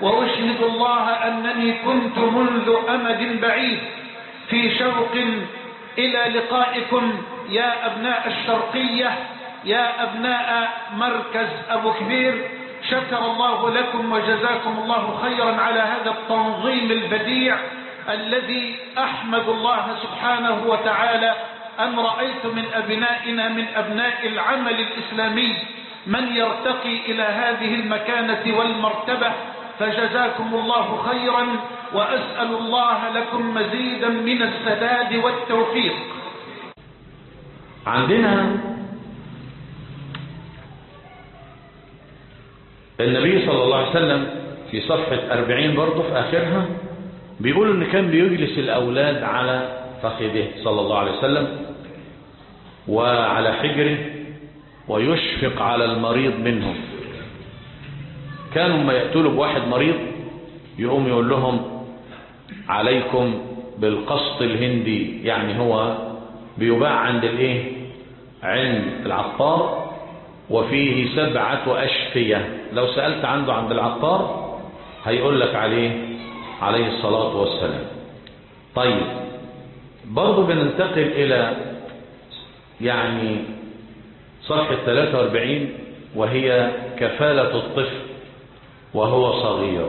وأشهد الله أنني كنت منذ أمد بعيد في شوق إلى لقائكم يا أبناء الشرقية يا أبناء مركز أبو كبير شكر الله لكم وجزاكم الله خيرا على هذا التنظيم البديع الذي أحمد الله سبحانه وتعالى أن رأيت من أبنائنا من أبناء العمل الإسلامي من يرتقي إلى هذه المكانة والمرتبة فجزاكم الله خيرا وأسأل الله لكم مزيدا من السداد والتوفيق عندنا النبي صلى الله عليه وسلم في صفحة أربعين برضه في آخرها بيقول إن كان بيجلس الأولاد على فخذه صلى الله عليه وسلم وعلى حجره ويشفق على المريض منهم كانوا ما يقتلوا بواحد مريض يقوم يقول لهم عليكم بالقسط الهندي يعني هو بيباع عند الايه عند العطار وفيه سبعة أشفية لو سألت عنده عند العطار هيقول لك عليه عليه الصلاة والسلام طيب برضو بننتقل إلى يعني صفحة 43 وهي كفالة الطفل وهو صغير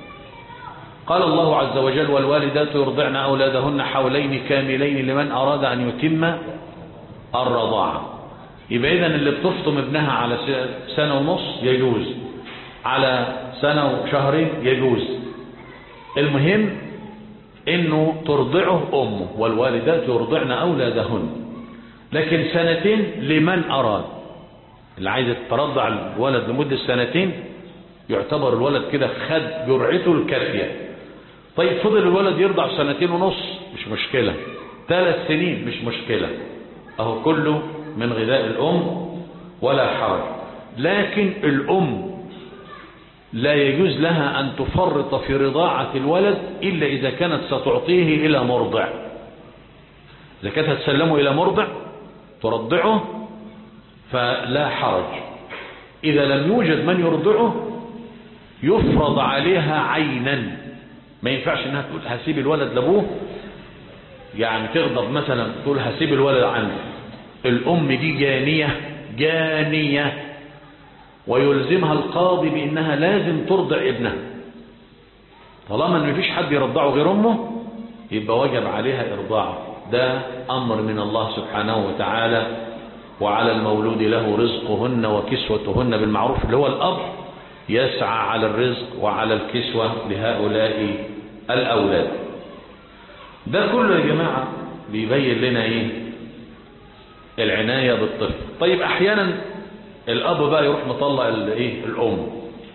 قال الله عز وجل والوالدات يرضعن أولادهن حولين كاملين لمن أراد أن يتم الرضاعة يبقى إذن اللي بتفطم ابنها على سنة ونص يجوز على سنة وشهرين يجوز المهم انه ترضعه امه والوالدات يرضعن اولادهن لكن سنتين لمن اراد اللي عايز ترضع الولد لمدة سنتين يعتبر الولد كده خد جرعته الكافية طيب فضل الولد يرضع سنتين ونص مش مشكلة ثلاث سنين مش مشكلة اهو كله من غذاء الام ولا حرج لكن الام لا يجوز لها أن تفرط في رضاعة الولد إلا إذا كانت ستعطيه إلى مرضع إذا كانت هتسلمه إلى مرضع ترضعه فلا حرج إذا لم يوجد من يرضعه يفرض عليها عينا ما ينفعش انها تقول هسيب الولد لابوه يعني تغضب مثلا تقول هسيب الولد عنه الام دي جانية جانية ويلزمها القاضي بانها لازم ترضع ابنها طالما ان مفيش حد يرضعه غير امه يبقى وجب عليها ارضاعه ده امر من الله سبحانه وتعالى وعلى المولود له رزقهن وكسوتهن بالمعروف اللي هو الاب يسعى على الرزق وعلى الكسوة لهؤلاء الأولاد ده كله يا جماعة بيبين لنا ايه العناية بالطفل طيب احيانا الاب بقى يروح مطلق الايه الام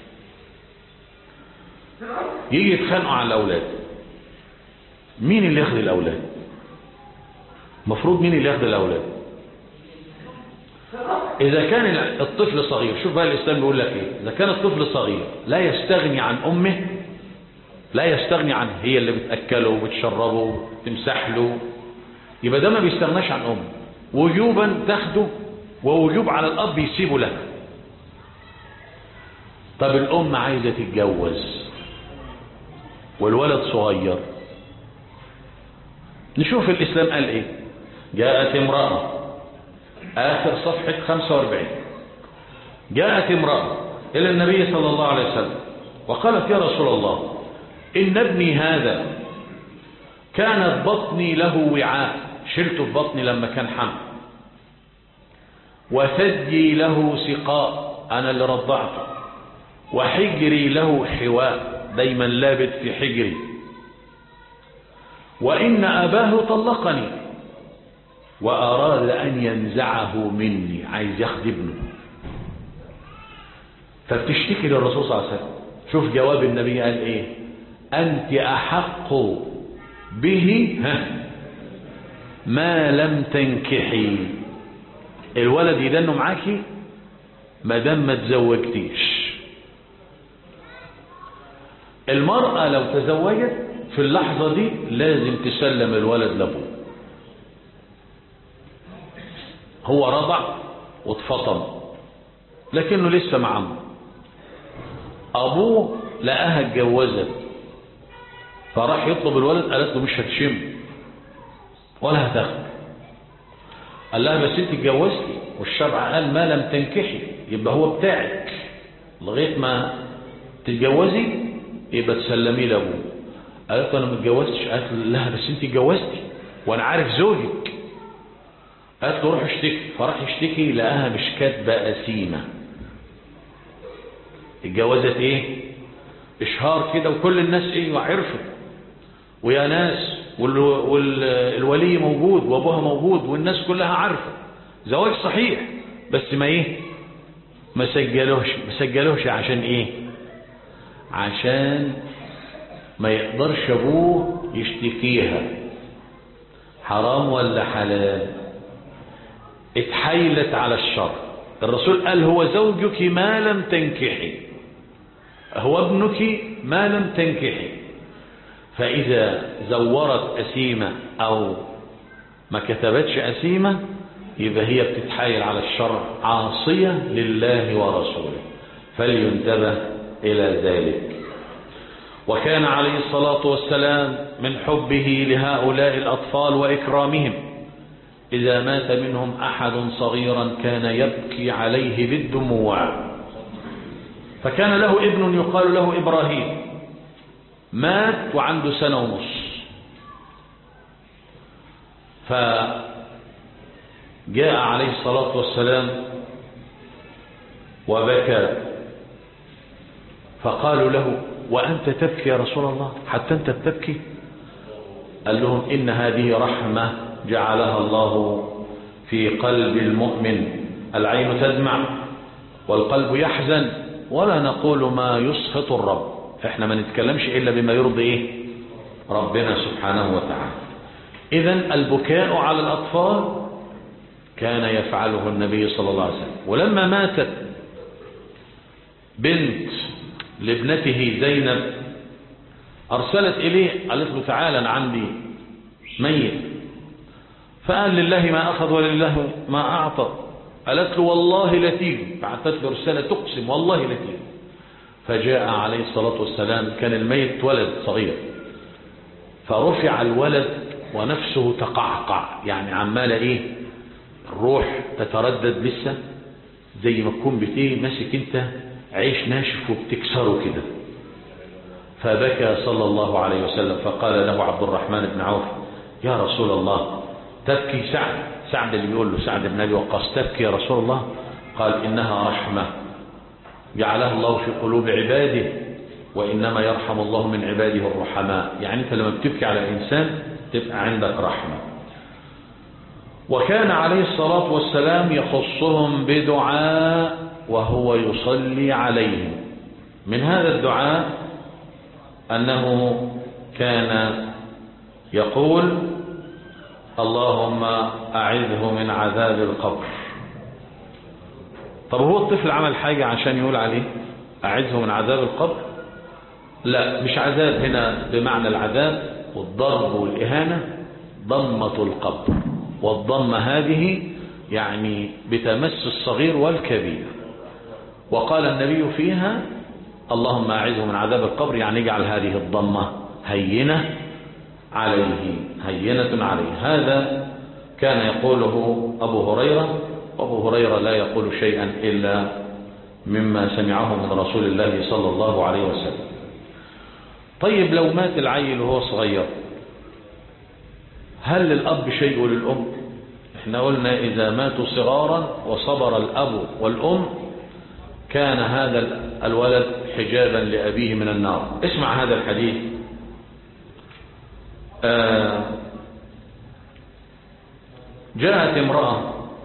يجي يتخانقوا على الاولاد مين اللي ياخد الاولاد مفروض مين اللي ياخد الاولاد إذا كان الطفل صغير شوف بقى الإسلام بيقول لك إيه إذا كان الطفل صغير لا يستغني عن أمه لا يستغني عنه هي اللي بتأكله وبتشربه وتمسح له يبقى ده ما بيستغناش عن أمه وجوبا تاخده ووجوب على الأب يسيبه لك طب الأم عايزة تتجوز والولد صغير نشوف الإسلام قال إيه جاءت امرأة آخر صفحة 45 جاءت امرأة إلى النبي صلى الله عليه وسلم وقالت يا رسول الله إن ابني هذا كانت بطني له وعاء شلته في بطني لما كان حمل وثدي له سقاء أنا اللي رضعته وحجري له حواء دايما لابت في حجري وإن أباه طلقني وأراد أن ينزعه مني عايز ياخد ابنه فبتشتكي للرسول صلى الله عليه وسلم شوف جواب النبي قال ايه أنت أحق به ها ما لم تنكحي الولد يدنه معاكي ما دام ما تزوجتيش المرأة لو تزوجت في اللحظة دي لازم تسلم الولد لابوه هو رضع واتفطم لكنه لسه مع عمه ابوه لقاها اتجوزت فراح يطلب الولد قالت له مش هتشم ولا هتاخد قال لها بس انت اتجوزتي والشرع قال ما لم تنكحي يبقى هو بتاعك لغايه ما تتجوزي يبقى تسلميه لابوه قالت له انا ما اتجوزتش قالت لها بس انت اتجوزتي وانا عارف زوجك قالت له روح اشتكي فراح يشتكي لقاها مش كاتبه قسيمه اتجوزت ايه اشهار كده وكل الناس ايه وعرفت ويا ناس والولي موجود وابوها موجود والناس كلها عارفه زواج صحيح بس ما ايه ما سجلوش ما سجلوش عشان ايه عشان ما يقدرش ابوه يشتكيها حرام ولا حلال اتحايلت على الشر الرسول قال هو زوجك ما لم تنكحي هو ابنك ما لم تنكحي فإذا زورت أسيمة أو ما كتبتش أسيمة يبقى هي بتتحايل على الشرع عاصية لله ورسوله فلينتبه إلى ذلك وكان عليه الصلاة والسلام من حبه لهؤلاء الأطفال وإكرامهم إذا مات منهم أحد صغيرا كان يبكي عليه بالدموع فكان له ابن يقال له إبراهيم مات وعنده سنة ونص فجاء عليه الصلاة والسلام وبكى فقالوا له وأنت تبكي يا رسول الله حتى أنت بتبكي قال لهم إن هذه رحمة جعلها الله في قلب المؤمن العين تدمع والقلب يحزن ولا نقول ما يسخط الرب احنا ما نتكلمش إلا بما يرضي إيه ربنا سبحانه وتعالى إذا البكاء على الأطفال كان يفعله النبي صلى الله عليه وسلم ولما ماتت بنت لابنته زينب أرسلت إليه قالت له تعالى أنا عندي ميت فقال لله ما أخذ ولله ما أعطى قالت له والله لتيجي بعثت له رسالة تقسم والله لتيجي فجاء عليه الصلاة والسلام كان الميت ولد صغير فرفع الولد ونفسه تقعقع يعني عمال ايه الروح تتردد لسه زي ما تكون بتيه ماسك انت عيش ناشف وبتكسره كده فبكى صلى الله عليه وسلم فقال له عبد الرحمن بن عوف يا رسول الله تبكي سعد سعد اللي بيقول له سعد بن ابي وقاص تبكي يا رسول الله قال انها رحمه جعلها الله في قلوب عباده وانما يرحم الله من عباده الرحماء يعني انت لما بتبكي على انسان تبقى عندك رحمه وكان عليه الصلاه والسلام يخصهم بدعاء وهو يصلي عليهم من هذا الدعاء أنه كان يقول اللهم أعذه من عذاب القبر طب هو الطفل عمل حاجة عشان يقول عليه أعذه من عذاب القبر لا مش عذاب هنا بمعنى العذاب والضرب والإهانة ضمة القبر والضمة هذه يعني بتمس الصغير والكبير وقال النبي فيها اللهم أعذه من عذاب القبر يعني اجعل هذه الضمة هينة عليه هينة عليه هذا كان يقوله أبو هريرة وأبو هريرة لا يقول شيئا إلا مما سمعه من رسول الله صلى الله عليه وسلم طيب لو مات العيل وهو صغير هل للأب شيء وللأم احنا قلنا إذا ماتوا صغارا وصبر الأب والأم كان هذا الولد حجابا لأبيه من النار اسمع هذا الحديث آه جاءت امرأة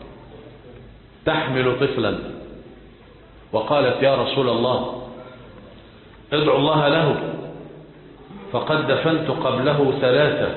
تحمل طفلا وقالت يا رسول الله ادعو الله له فقد دفنت قبله ثلاثة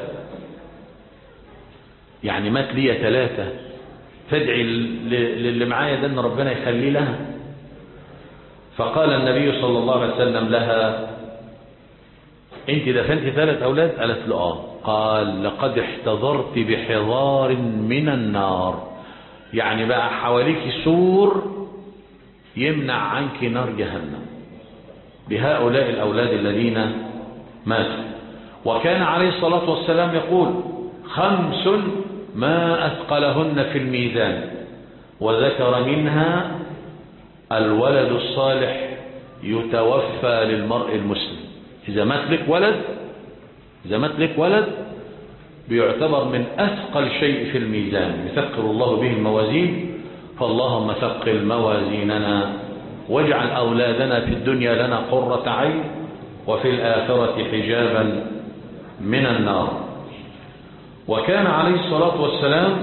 يعني مات لي ثلاثة فادعي للي معايا ده ان ربنا يخليه لها فقال النبي صلى الله عليه وسلم لها انت دفنت ثلاث اولاد قالت له اه قال لقد احتضرت بحضار من النار يعني بقى حواليك سور يمنع عنك نار جهنم بهؤلاء الأولاد الذين ماتوا وكان عليه الصلاة والسلام يقول خمس ما أثقلهن في الميزان وذكر منها الولد الصالح يتوفى للمرء المسلم إذا مات لك ولد إذا مات لك ولد بيعتبر من أثقل شيء في الميزان يثقل الله به الموازين فاللهم ثقل موازيننا واجعل أولادنا في الدنيا لنا قرة عين وفي الآخرة حجابا من النار وكان عليه الصلاة والسلام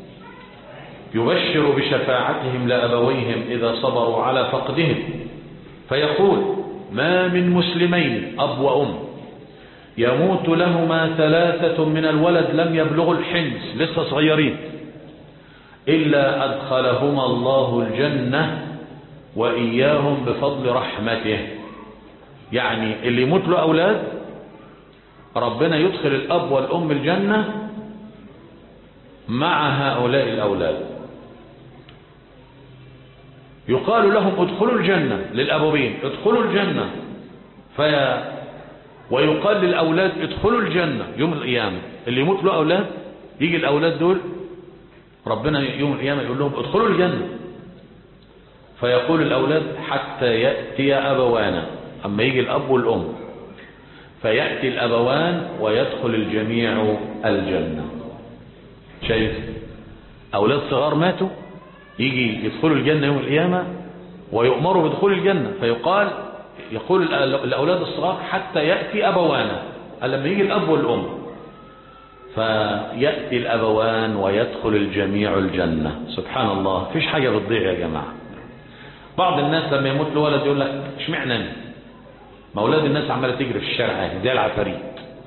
يبشر بشفاعتهم لأبويهم إذا صبروا على فقدهم فيقول ما من مسلمين أب وأم يموت لهما ثلاثة من الولد لم يبلغوا الحنس لسه صغيرين إلا أدخلهما الله الجنة وإياهم بفضل رحمته يعني اللي يموت له أولاد ربنا يدخل الأب والأم الجنة مع هؤلاء الأولاد يقال لهم ادخلوا الجنة للأبوين ادخلوا الجنة في ويقال للأولاد ادخلوا الجنة يوم القيامة اللي يموت له أولاد يجي الأولاد دول ربنا يوم القيامة يقول لهم ادخلوا الجنة فيقول الأولاد حتى يأتي أبوانا أما يجي الأب والأم فيأتي الأبوان ويدخل الجميع الجنة شايف أولاد صغار ماتوا يجي يدخلوا الجنة يوم القيامة ويؤمروا بدخول الجنة فيقال يقول الأولاد الصغار حتى يأتي أبوانا لما يجي الأب والأم فيأتي الأبوان ويدخل الجميع الجنة سبحان الله فيش حاجة بتضيع يا جماعة بعض الناس لما يموت له ولد يقول لك اشمعنى انا ما اولاد الناس عماله تجري في الشارع اهي زي العفاريت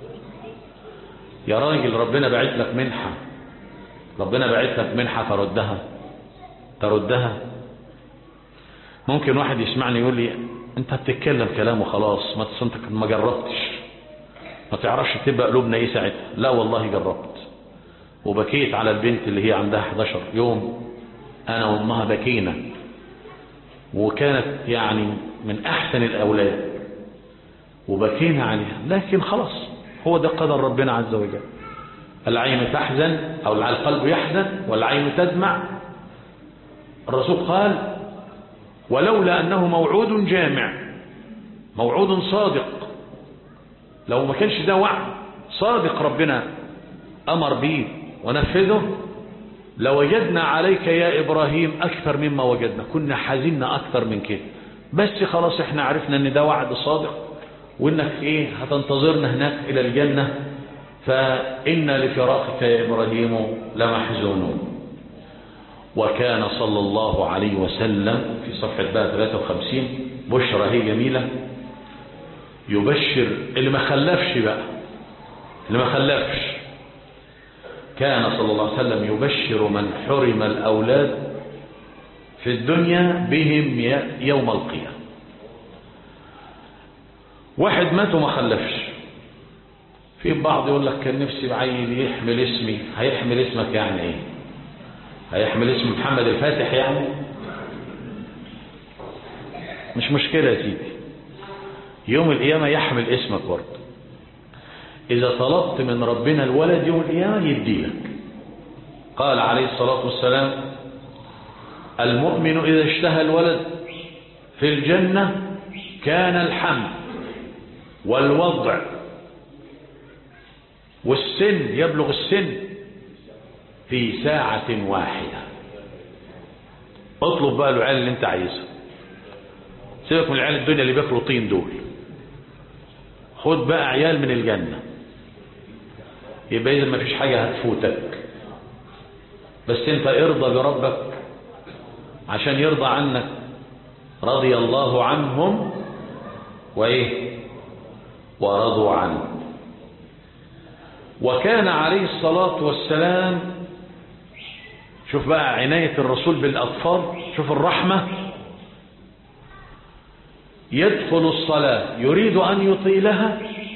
يا راجل ربنا باعت لك منحه ربنا باعت لك منحه فردها تردها ممكن واحد يسمعني يقول لي انت بتتكلم كلام وخلاص ما انت ما جربتش ما تعرفش تبقى قلوبنا ايه ساعتها لا والله جربت وبكيت على البنت اللي هي عندها 11 يوم انا وامها بكينا وكانت يعني من احسن الاولاد وبكينا عليها لكن خلاص هو ده قدر ربنا عز وجل العين تحزن او القلب يحزن والعين تدمع الرسول قال ولولا انه موعود جامع موعود صادق لو ما كانش ده وعد صادق ربنا امر به ونفذه لوجدنا عليك يا ابراهيم اكثر مما وجدنا كنا حزنا اكثر من كده بس خلاص احنا عرفنا ان ده وعد صادق وانك ايه هتنتظرنا هناك الى الجنة فإن لفراقك يا إبراهيم لمحزونون وكان صلى الله عليه وسلم في صفحة بقى 53 بشرى هي جميلة يبشر اللي ما خلفش بقى اللي ما خلفش كان صلى الله عليه وسلم يبشر من حرم الأولاد في الدنيا بهم يوم القيامة واحد مات وما خلفش في بعض يقول لك كان نفسي بعيل يحمل اسمي هيحمل اسمك يعني ايه هيحمل اسم محمد الفاتح يعني مش مشكلة يا سيدي يوم القيامة يحمل اسمك برضه إذا طلبت من ربنا الولد يوم القيامة يديلك قال عليه الصلاة والسلام المؤمن إذا اشتهى الولد في الجنة كان الحمل والوضع والسن يبلغ السن في ساعة واحدة اطلب بقى العيال اللي انت عايزها سيبك من العيال الدنيا اللي بياكلوا طين دول خد بقى عيال من الجنة يبقى اذا ما فيش حاجة هتفوتك بس انت ارضى بربك عشان يرضى عنك رضي الله عنهم وايه ورضوا عنه وكان عليه الصلاة والسلام شوف بقى عناية الرسول بالأطفال شوف الرحمة يدخل الصلاة يريد أن يطيلها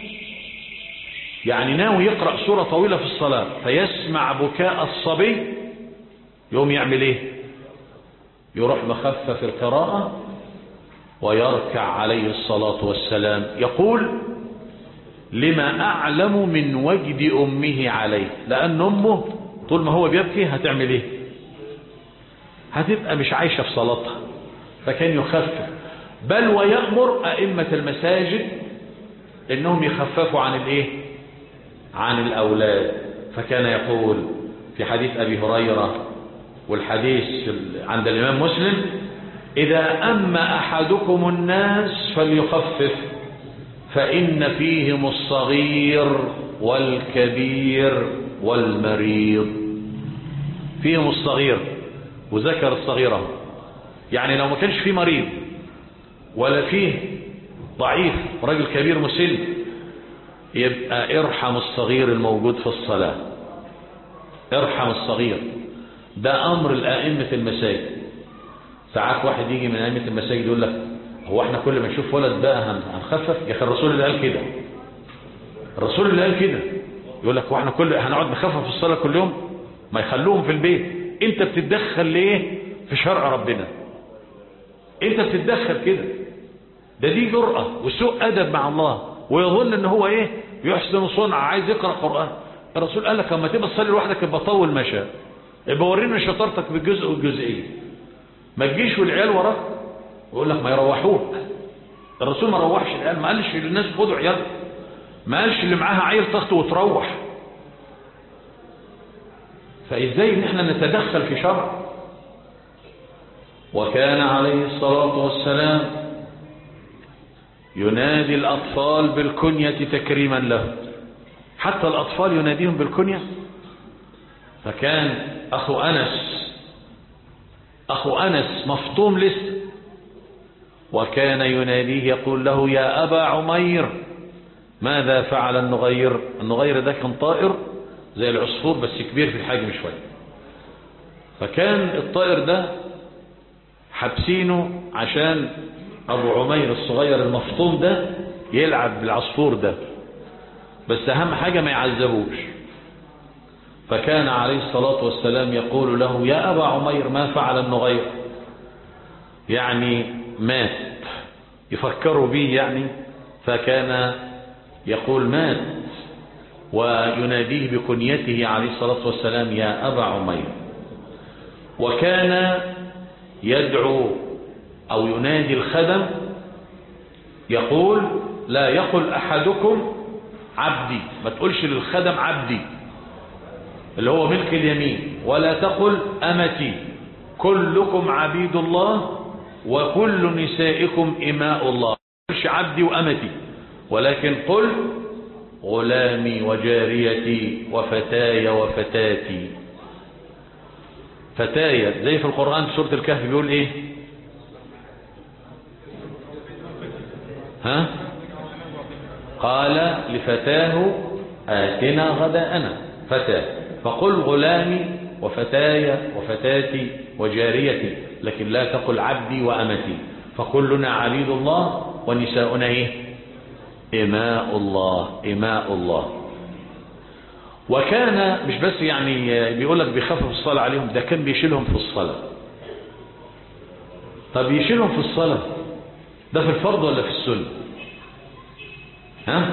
يعني ناوي يقرأ سورة طويلة في الصلاة فيسمع بكاء الصبي يوم يعمل ايه يروح مخفف القراءة ويركع عليه الصلاة والسلام يقول لما أعلم من وجد أمه عليه لأن أمه طول ما هو بيبكي هتعمل إيه هتبقى مش عايشة في صلاتها فكان يخفف بل ويأمر أئمة المساجد إنهم يخففوا عن الإيه عن الأولاد فكان يقول في حديث أبي هريرة والحديث عند الإمام مسلم إذا أما أحدكم الناس فليخفف فإن فيهم الصغير والكبير والمريض فيهم الصغير وذكر الصغيرة يعني لو ما كانش فيه مريض ولا فيه ضعيف راجل كبير مسن يبقى ارحم الصغير الموجود في الصلاة ارحم الصغير ده أمر الأئمة المساجد ساعات واحد يجي من أئمة المساجد يقول لك هو احنا كل ما نشوف ولد بقى هنخفف يا اخي الرسول اللي قال كده الرسول اللي قال كده يقول لك هو احنا كل هنقعد نخفف في الصلاة كل يوم ما يخلوهم في البيت انت بتتدخل ليه في شرع ربنا انت بتتدخل كده ده دي جرأة وسوء أدب مع الله ويظن ان هو ايه يحسن صنع عايز يقرأ قرآن الرسول قال لك لما تبقى تصلي لوحدك يبقى طول ما شاء يبقى ورينا شطارتك بالجزء والجزئية ما تجيش والعيال وراك ويقول لك ما يروحوك الرسول ما روحش العيال ما قالش للناس خدوا عيال ما قالش اللي معاها عيل تخت وتروح فازاي ان احنا نتدخل في شرع وكان عليه الصلاة والسلام ينادي الأطفال بالكنية تكريما له حتى الأطفال يناديهم بالكنية فكان أخو أنس أخو أنس مفطوم لسه وكان يناديه يقول له يا أبا عمير ماذا فعل النغير النغير ده كان طائر زي العصفور بس كبير في الحجم شوية فكان الطائر ده حابسينه عشان أبو عمير الصغير المفطوم ده يلعب بالعصفور ده بس أهم حاجة ما يعذبوش فكان عليه الصلاة والسلام يقول له يا أبا عمير ما فعل النغير يعني مات يفكروا به يعني فكان يقول مات ويناديه بكنيته عليه الصلاة والسلام يا أبا عمير وكان يدعو أو ينادي الخدم يقول لا يقل أحدكم عبدي ما تقولش للخدم عبدي اللي هو ملك اليمين ولا تقل أمتي كلكم عبيد الله وكل نسائكم إماء الله ما تقولش عبدي وأمتي ولكن قل غلامي وجاريتي وفتاي وفتاتي فتايا زي في القرآن في سورة الكهف بيقول ايه ها قال لفتاه آتنا غداءنا فتاه فقل غلامي وفتاي وفتاتي وجاريتي لكن لا تقل عبدي وأمتي فكلنا عبيد الله ونساؤنا ايه إماء الله إماء الله وكان مش بس يعني بيقول لك بيخفف الصلاة عليهم ده كان بيشيلهم في الصلاة طب يشيلهم في الصلاة ده في الفرض ولا في السنة ها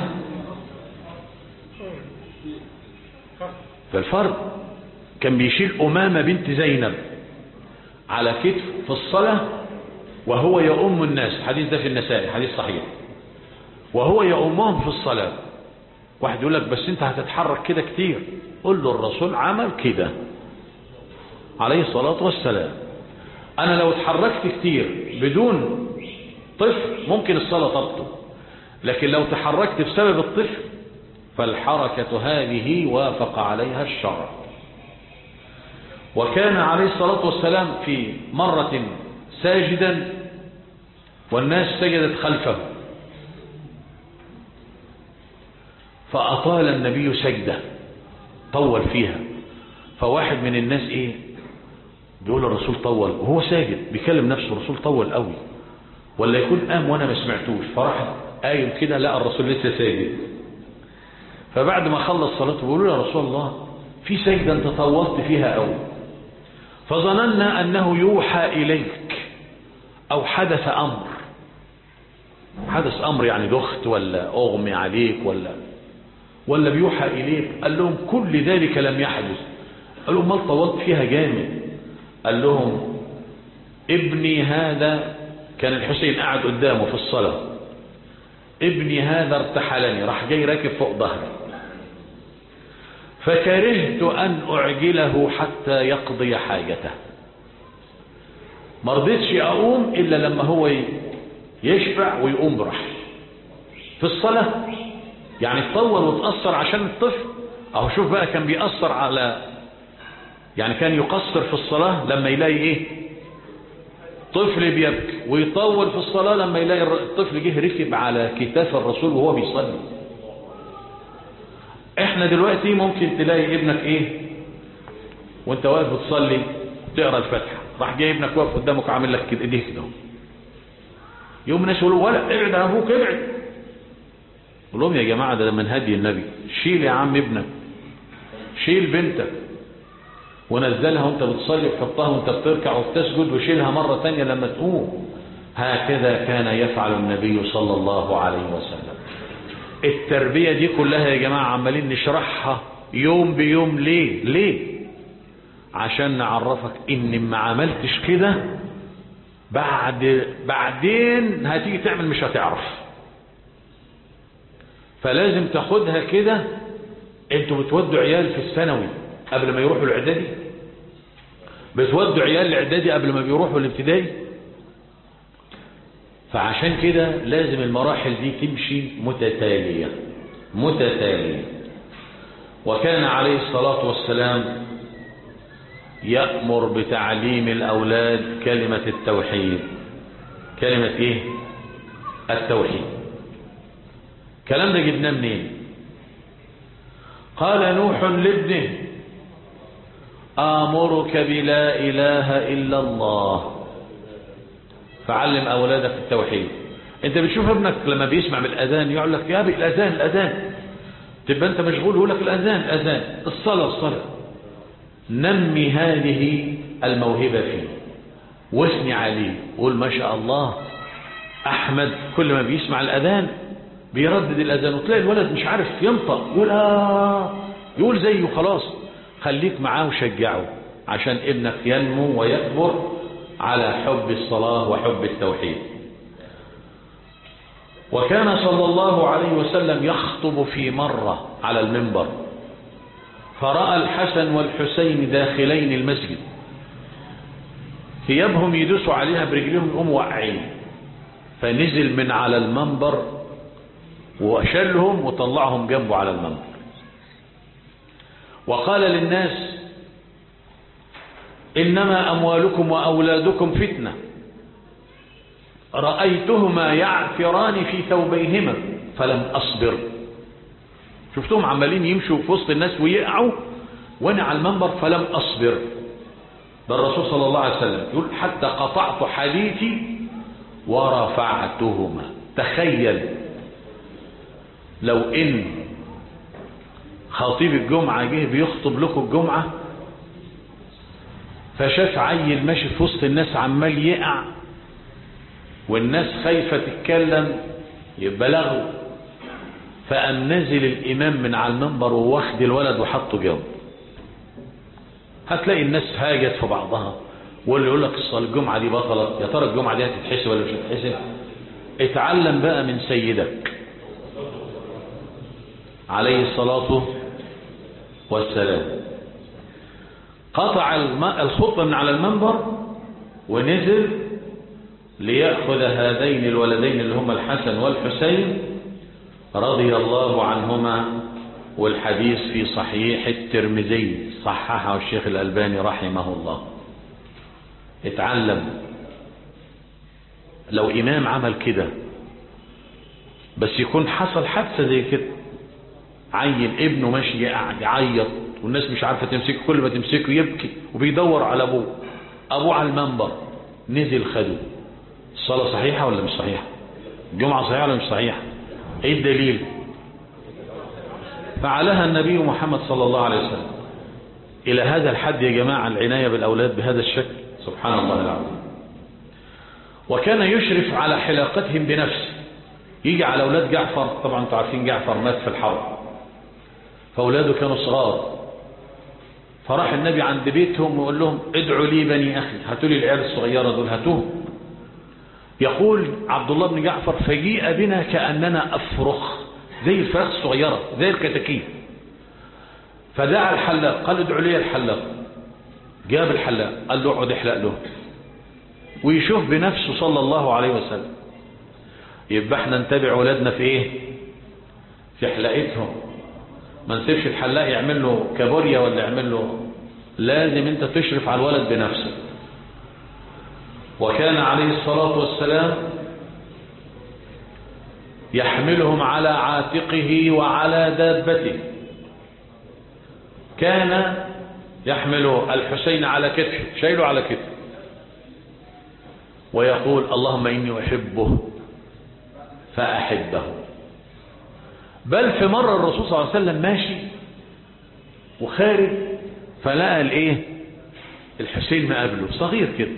في الفرض كان بيشيل أمامة بنت زينب على كتف في الصلاة وهو يؤم الناس الحديث ده في النسائي حديث صحيح وهو يؤمهم في الصلاة واحد يقول لك بس انت هتتحرك كده كتير قل له الرسول عمل كده عليه الصلاة والسلام انا لو اتحركت كتير بدون طفل ممكن الصلاة تبطل لكن لو تحركت بسبب الطفل فالحركة هذه وافق عليها الشرع وكان عليه الصلاة والسلام في مرة ساجدا والناس سجدت خلفه فأطال النبي سجدة طول فيها فواحد من الناس ايه بيقول الرسول طول وهو ساجد بيكلم نفسه الرسول طول قوي ولا يكون قام وانا ما سمعتوش فراح قايم كده لقى الرسول لسه ساجد فبعد ما خلص صلاته بيقولوا له يا رسول الله في سجدة انت طولت فيها قوي فظننا انه يوحى اليك او حدث امر حدث أمر يعني دخت ولا أغمي عليك ولا ولا بيوحى إليك قال لهم كل ذلك لم يحدث قال لهم ما طولت فيها جامد قال لهم ابني هذا كان الحسين قاعد قدامه في الصلاة ابني هذا ارتحلني راح جاي راكب فوق ظهري فكرهت أن أعجله حتى يقضي حاجته ما رضيتش أقوم إلا لما هو يشبع ويقوم براحته في الصلاة يعني تطول وتأثر عشان الطفل أهو شوف بقى كان بيأثر على يعني كان يقصر في الصلاة لما يلاقي إيه طفل بيبكي ويطول في الصلاة لما يلاقي الطفل جه ركب على كتاف الرسول وهو بيصلي احنا دلوقتي ممكن تلاقي ابنك ايه وانت واقف بتصلي تقرا الفاتحه راح جاي ابنك واقف قدامك عامل لك كده ايديه كده يوم الناس يقولوا ولا ابعد يا ابوك ابعد قول لهم يا جماعه ده من هدي النبي شيل يا عم ابنك شيل بنتك ونزلها وانت بتصلي وحطها وانت بتركع وبتسجد وشيلها مرة تانية لما تقوم هكذا كان يفعل النبي صلى الله عليه وسلم التربية دي كلها يا جماعة عمالين نشرحها يوم بيوم ليه ليه عشان نعرفك ان ما عملتش كده بعد بعدين هتيجي تعمل مش هتعرف فلازم تاخدها كده انتوا بتودوا عيال في الثانوي قبل ما يروحوا الاعدادي بتودوا عيال الاعدادي قبل ما بيروحوا الابتدائي فعشان كده لازم المراحل دي تمشي متتالية متتالية وكان عليه الصلاة والسلام يأمر بتعليم الأولاد كلمة التوحيد كلمة إيه التوحيد كلام ده جبناه منين قال نوح لابنه آمرك بلا إله إلا الله فعلم أولادك التوحيد انت بتشوف ابنك لما بيسمع بالأذان يقول لك يا أبي الأذان الأذان تبقى انت مشغول يقول لك الأذان الأذان الصلاة الصلاة نمي هذه الموهبة فيه واثني عليه قول ما شاء الله أحمد كل ما بيسمع الأذان بيردد الأذان وتلاقي الولد مش عارف ينطق يقول آه يقول زيه خلاص خليك معاه وشجعه عشان ابنك ينمو ويكبر على حب الصلاة وحب التوحيد وكان صلى الله عليه وسلم يخطب في مرة على المنبر فرأى الحسن والحسين داخلين المسجد ثيابهم يدوسوا عليها برجلهم يقوموا واقعين فنزل من على المنبر وشلهم وطلعهم جنبه على المنبر وقال للناس إنما أموالكم وأولادكم فتنة رأيتهما يعثران في ثوبيهما فلم أصبر شفتهم عمالين يمشوا في وسط الناس ويقعوا وانا على المنبر فلم أصبر ده الرسول صلى الله عليه وسلم يقول حتى قطعت حديثي ورفعتهما تخيل لو ان خطيب الجمعة جه بيخطب لكم الجمعة فشاف عيل ماشي في وسط الناس عمال يقع والناس خايفة تتكلم يبقى لغو فقام نزل الإمام من على المنبر وواخد الولد وحطه جنبه هتلاقي الناس هاجت في بعضها واللي يقول لك الصلاة الجمعة دي بطلت يا ترى الجمعة دي هتتحسب ولا مش هتتحسب اتعلم بقى من سيدك عليه الصلاة والسلام قطع الخطبة من على المنبر ونزل ليأخذ هذين الولدين اللي هما الحسن والحسين رضي الله عنهما والحديث في صحيح الترمذي صححه الشيخ الألباني رحمه الله اتعلم لو إمام عمل كده بس يكون حصل حادثة زي كده عين ابنه ماشي يعيط والناس مش عارفة تمسكه كل ما تمسكه يبكي وبيدور على أبوه أبوه على المنبر نزل خده الصلاة صحيحة ولا مش صحيحة الجمعة صحيحة ولا مش صحيحة ايه الدليل فعلها النبي محمد صلى الله عليه وسلم الى هذا الحد يا جماعة العناية بالاولاد بهذا الشكل سبحان الله العظيم وكان يشرف على حلاقتهم بنفسه يجي على أولاد جعفر طبعا انتوا عارفين جعفر مات في الحرب فأولاده كانوا صغار فراح النبي عند بيتهم ويقول لهم ادعوا لي بني أخي هاتوا لي العيال الصغيرة دول هاتوهم يقول عبد الله بن جعفر فجيء بنا كأننا أفرخ زي الفراخ الصغيرة زي الكتاكيت فدعا الحلاق قال ادعوا لي الحلاق جاب الحلاق قال له اقعد احلق له ويشوف بنفسه صلى الله عليه وسلم يبقى احنا نتابع اولادنا في ايه في حلقتهم ما نسيبش الحلاق يعمل له كابوريا ولا يعمل له لازم انت تشرف على الولد بنفسك وكان عليه الصلاة والسلام يحملهم على عاتقه وعلى دابته كان يحمل الحسين على كتفه شايله على كتفه ويقول اللهم إني أحبه فأحبه بل في مرة الرسول صلى الله عليه وسلم ماشي وخارج فلقى الايه الحسين مقابله صغير كده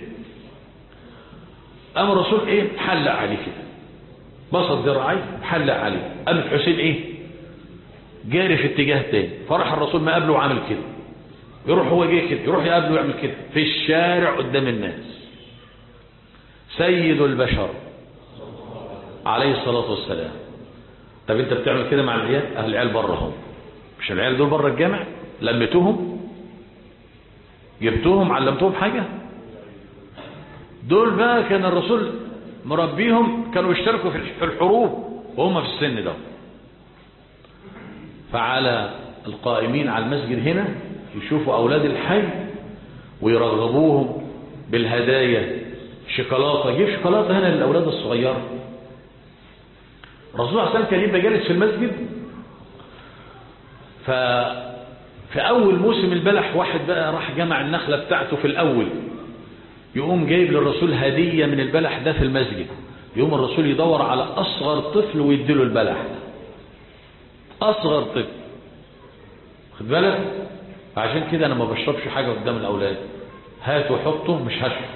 قام الرسول ايه حلق عليه كده بسط ذراعيه حلق عليه قام الحسين ايه جاري في اتجاه تاني فرح الرسول مقابله وعمل كده يروح هو جاي كده يروح يقابله ويعمل كده في الشارع قدام الناس سيد البشر عليه الصلاة والسلام طب انت بتعمل كده مع العيال اهل العيال بره هم مش العيال دول بره الجامع لمتوهم جبتوهم علمتوهم حاجة دول بقى كان الرسول مربيهم كانوا يشتركوا في الحروب وهم في السن ده فعلى القائمين على المسجد هنا يشوفوا أولاد الحي ويرغبوهم بالهدايا شوكولاته يجيب شوكولاته هنا للأولاد الصغيرة الرسول صلى الله عليه وسلم كان يبقى جالس في المسجد ففي أول موسم البلح واحد بقى راح جمع النخلة بتاعته في الأول يقوم جايب للرسول هدية من البلح ده في المسجد يقوم الرسول يدور على أصغر طفل ويديله البلح أصغر طفل خد بالك عشان كده أنا ما بشربش حاجة قدام الأولاد هات وحطه مش هشرب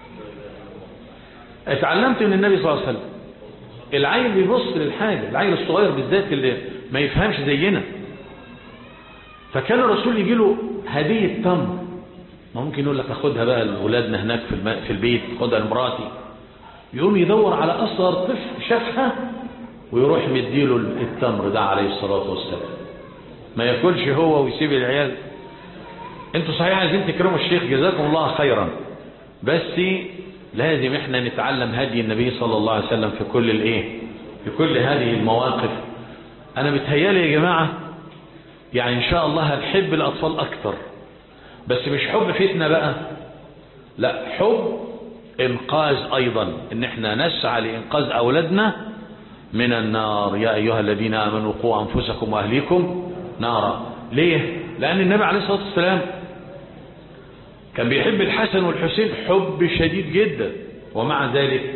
اتعلمت من النبي صلى الله عليه وسلم العيل بيبص للحاجة العيل الصغير بالذات اللي ما يفهمش زينا فكان الرسول يجي له هدية تمر ما ممكن يقول لك اخدها بقى لأولادنا هناك في, الم... في البيت خدها لمراتي يقوم يدور على أصغر طفل شافها ويروح مديله التمر ده عليه الصلاة والسلام ما ياكلش هو ويسيب العيال انتوا صحيح عايزين تكرموا الشيخ جزاكم الله خيرا بس لازم احنا نتعلم هدي النبي صلى الله عليه وسلم في كل الايه في كل هذه المواقف انا متهيالي يا جماعة يعني ان شاء الله هنحب الاطفال اكتر بس مش حب فتنة بقى لا حب انقاذ ايضا ان احنا نسعى لانقاذ اولادنا من النار يا ايها الذين امنوا قوا انفسكم واهليكم نارا ليه لان النبي عليه الصلاة والسلام كان بيحب الحسن والحسين حب شديد جدا ومع ذلك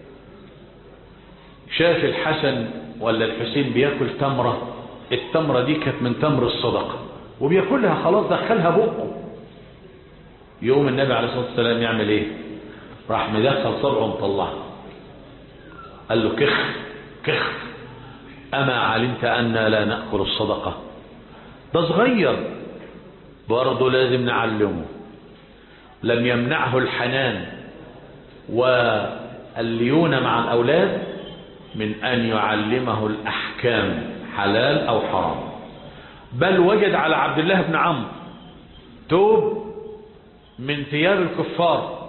شاف الحسن ولا الحسين بياكل تمرة التمرة دي كانت من تمر الصدقة وبياكلها خلاص دخلها بقه يوم النبي عليه الصلاة والسلام يعمل ايه راح مدخل صبعه ومطلعها قال له كخ كخ أما علمت أننا لا نأكل الصدقة ده صغير برضه لازم نعلمه لم يمنعه الحنان والليون مع الأولاد من أن يعلمه الأحكام حلال أو حرام بل وجد على عبد الله بن عمرو توب من ثياب الكفار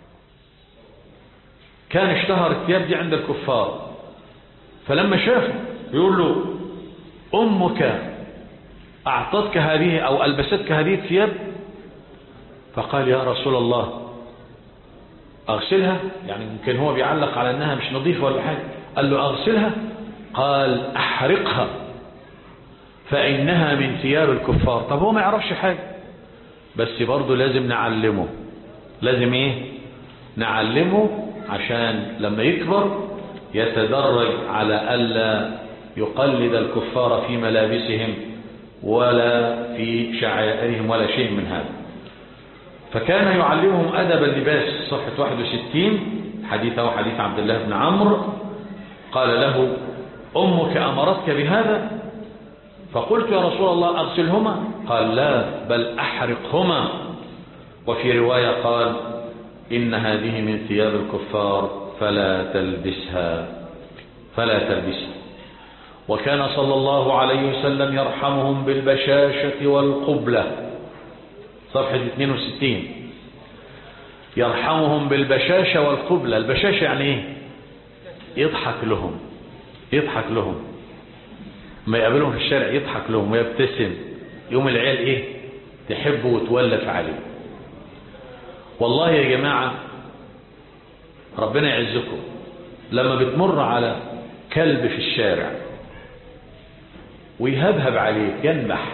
كان اشتهر الثياب دي عند الكفار فلما شافه يقول له أمك أعطتك هذه أو ألبستك هذه الثياب فقال يا رسول الله أغسلها يعني ممكن هو بيعلق على أنها مش نظيفة ولا حاجة قال له أغسلها قال أحرقها فإنها من ثياب الكفار طب هو ما يعرفش حاجة بس برضه لازم نعلمه لازم ايه نعلمه عشان لما يكبر يتدرج على ألا يقلد الكفار في ملابسهم ولا في شعائرهم ولا شيء من هذا فكان يعلمهم أدب اللباس صفحة 61 حديثه حديث عبد الله بن عمرو قال له أمك أمرتك بهذا فقلت يا رسول الله أغسلهما قال لا بل أحرقهما وفي رواية قال إن هذه من ثياب الكفار فلا تلبسها فلا تلبسها وكان صلى الله عليه وسلم يرحمهم بالبشاشة والقبلة صفحة 62 يرحمهم بالبشاشة والقبلة البشاشة يعني ايه يضحك لهم يضحك لهم ما يقابلهم في الشارع يضحك لهم ويبتسم يوم العيال ايه تحبه وتولف عليه والله يا جماعة ربنا يعزكم لما بتمر على كلب في الشارع ويهبهب عليك ينبح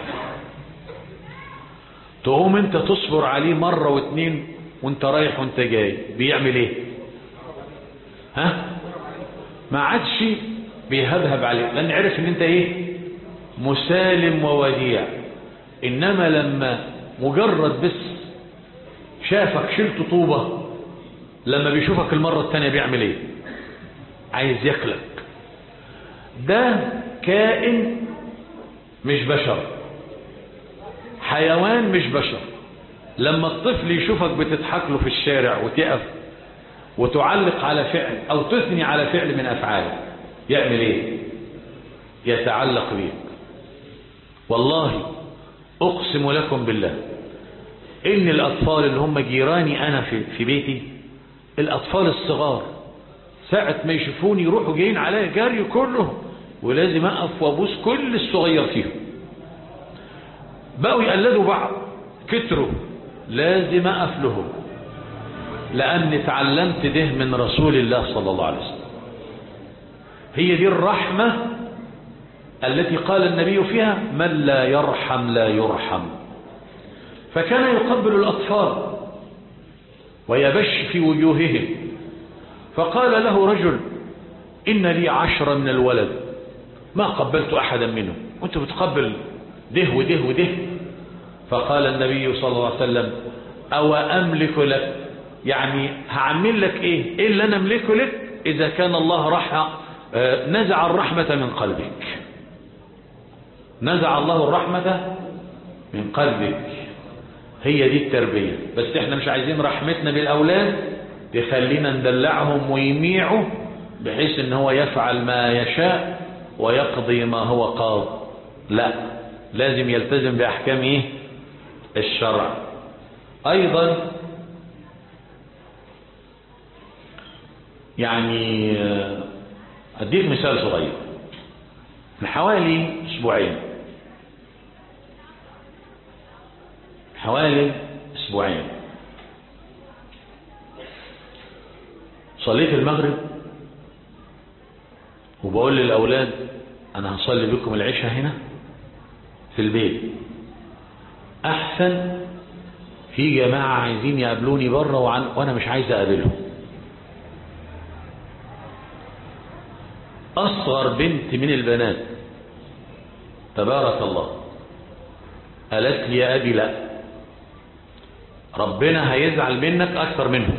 تقوم انت تصبر عليه مرة واتنين وانت رايح وانت جاي بيعمل ايه ها ما عادش بيهبهب عليك لان عرف ان انت ايه مسالم ووديع انما لما مجرد بس شافك شلت طوبة لما بيشوفك المرة التانية بيعمل ايه عايز ياكلك ده كائن مش بشر حيوان مش بشر لما الطفل يشوفك بتضحك له في الشارع وتقف وتعلق على فعل او تثني على فعل من افعاله يعمل ايه يتعلق بيك والله اقسم لكم بالله ان الاطفال اللي هم جيراني انا في, في بيتي الاطفال الصغار ساعة ما يشوفوني يروحوا جايين عليا جري كلهم ولازم اقف وابوس كل الصغير فيهم بقوا يقلدوا بعض كتروا لازم اقف لهم لاني تعلمت ده من رسول الله صلى الله عليه وسلم هي دي الرحمة التي قال النبي فيها من لا يرحم لا يرحم فكان يقبل الأطفال ويبش في وجوههم فقال له رجل إن لي عشرة من الولد ما قبلت أحدا منهم وانت بتقبل ده وده وده فقال النبي صلى الله عليه وسلم أو أملك لك يعني هعمل لك إيه إيه اللي أنا أملكه لك إذا كان الله رحى نزع الرحمة من قلبك نزع الله الرحمة من قلبك هي دي التربية بس احنا مش عايزين رحمتنا بالأولاد تخلينا ندلعهم ويميعوا بحيث ان هو يفعل ما يشاء ويقضي ما هو قاض لا لازم يلتزم بأحكام ايه الشرع ايضا يعني اديك مثال صغير من حوالي اسبوعين حوالي اسبوعين صليت المغرب وبقول للاولاد انا هصلي بكم العشاء هنا في البيت احسن في جماعة عايزين يقابلوني بره وعن... وانا مش عايز اقابلهم اصغر بنت من البنات تبارك الله قالت لي يا ابي لا ربنا هيزعل منك اكثر منهم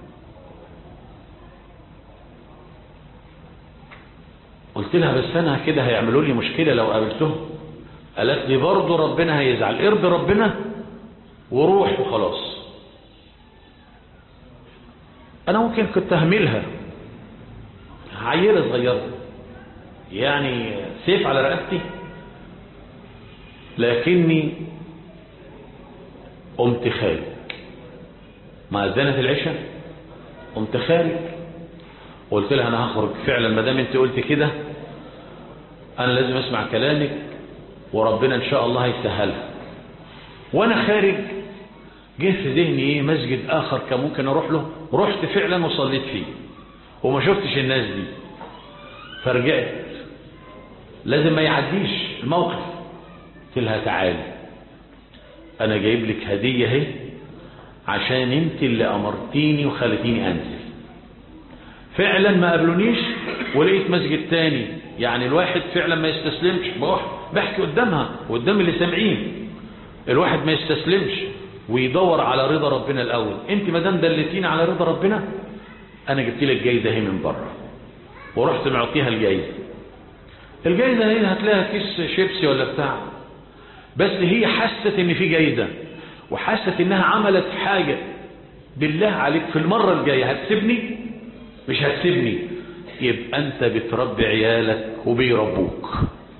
قلت لها بس انا كده هيعملوا لي مشكلة لو قابلتهم قالت لي برضه ربنا هيزعل ارضي ربنا وروح وخلاص انا ممكن كنت اهملها عيلة صغيرة يعني سيف على رقبتي لكني قمت خارج مع زنة العشاء قمت خارج قلت لها انا هخرج فعلا ما دام انت قلت كده انا لازم اسمع كلامك وربنا ان شاء الله هيسهلها وانا خارج جه في ذهني ايه مسجد اخر كان ممكن اروح له رحت فعلا وصليت فيه وما شفتش الناس دي فرجعت لازم ما يعديش الموقف قلت لها تعالي انا جايب لك هدية اهي عشان انت اللي امرتيني وخلتيني انزل فعلا ما قابلونيش ولقيت مسجد تاني يعني الواحد فعلا ما يستسلمش بروح بحكي قدامها وقدام اللي سامعين الواحد ما يستسلمش ويدور على رضا ربنا الاول انت ما دام دلتيني على رضا ربنا انا جبت لك جايزه اهي من بره ورحت معطيها الجايزه الجايزة هنا هتلاقيها كيس شيبسي ولا بتاع بس هي حست ان في جايزة وحست انها عملت حاجة بالله عليك في المرة الجاية هتسيبني مش هتسيبني يبقى انت بتربي عيالك وبيربوك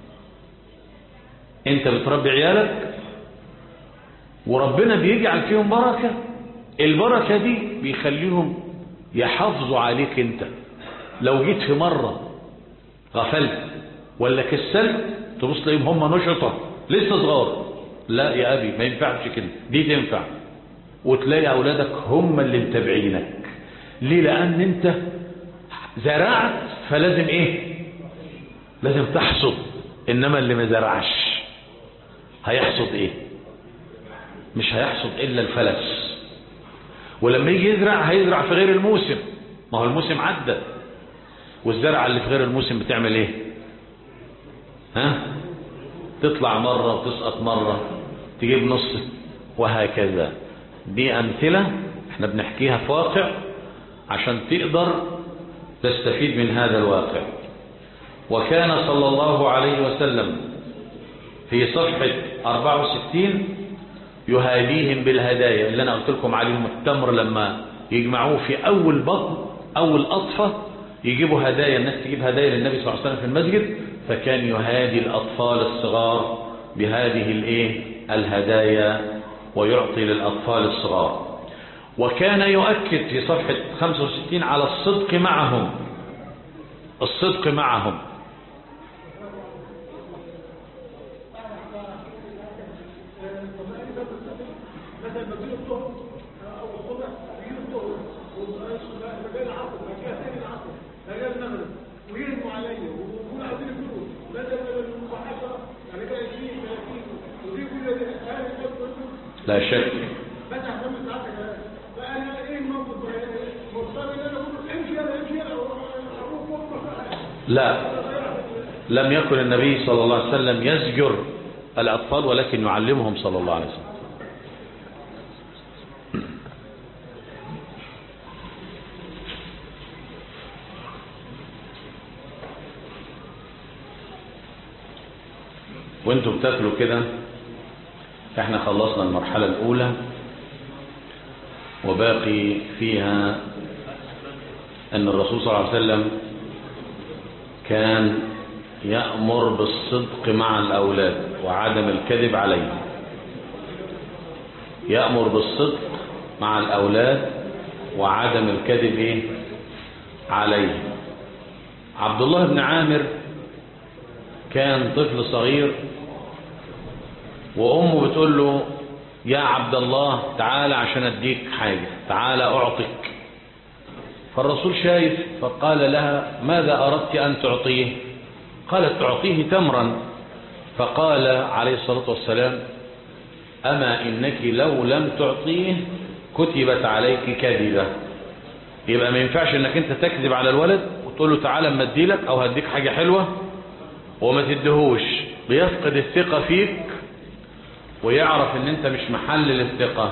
انت بتربي عيالك وربنا بيجعل فيهم بركة البركة دي بيخليهم يحافظوا عليك انت لو جيت في مرة غفلت ولا كسلت تبص تلاقيهم هم نشطة لسه صغار لا يا ابي ما ينفعش كده دي تنفع وتلاقي اولادك هم اللي متابعينك ليه لان انت زرعت فلازم ايه لازم تحصد انما اللي ما زرعش هيحصد ايه مش هيحصد الا الفلس ولما يجي يزرع هيزرع في غير الموسم ما هو الموسم عدى والزرعه اللي في غير الموسم بتعمل ايه ها تطلع مرة وتسقط مرة تجيب نص وهكذا دي أمثلة احنا بنحكيها في واقع عشان تقدر تستفيد من هذا الواقع وكان صلى الله عليه وسلم في صفحة 64 يهاديهم بالهدايا اللي أنا قلت لكم عليهم التمر لما يجمعوه في أول بطن أول أطفة يجيبوا هدايا الناس تجيب هدايا للنبي صلى الله عليه وسلم في المسجد فكان يهادي الأطفال الصغار بهذه الايه الهدايا ويعطي للأطفال الصغار وكان يؤكد في صفحة 65 على الصدق معهم الصدق معهم لا شك لا لم يكن النبي صلى الله عليه وسلم يزجر الأطفال ولكن يعلمهم صلى الله عليه وسلم وانتوا بتاكلوا كده احنا خلصنا المرحلة الأولى وباقي فيها أن الرسول صلى الله عليه وسلم كان يأمر بالصدق مع الأولاد وعدم الكذب عليهم يأمر بالصدق مع الأولاد وعدم الكذب عليهم عبد الله بن عامر كان طفل صغير وأمه بتقول له يا عبد الله تعالى عشان أديك حاجة تعالى أعطيك فالرسول شايف فقال لها ماذا أردت أن تعطيه قالت تعطيه تمرا فقال عليه الصلاة والسلام أما إنك لو لم تعطيه كتبت عليك كذبة يبقى ما ينفعش انك انت تكذب على الولد وتقول له تعالى اما اديلك او هديك حاجة حلوة وما تدهوش بيفقد الثقة فيك ويعرف ان انت مش محل الثقة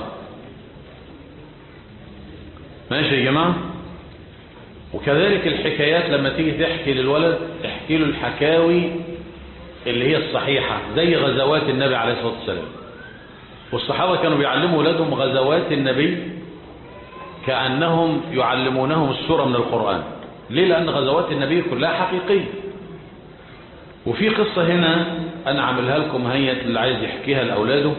ماشي يا جماعة وكذلك الحكايات لما تيجي تحكي للولد تحكي له الحكاوي اللي هي الصحيحة زي غزوات النبي عليه الصلاة والسلام والصحابة كانوا بيعلموا أولادهم غزوات النبي كأنهم يعلمونهم السورة من القرآن ليه لأن غزوات النبي كلها حقيقية وفي قصة هنا أنا عاملها لكم هي اللي عايز يحكيها لأولاده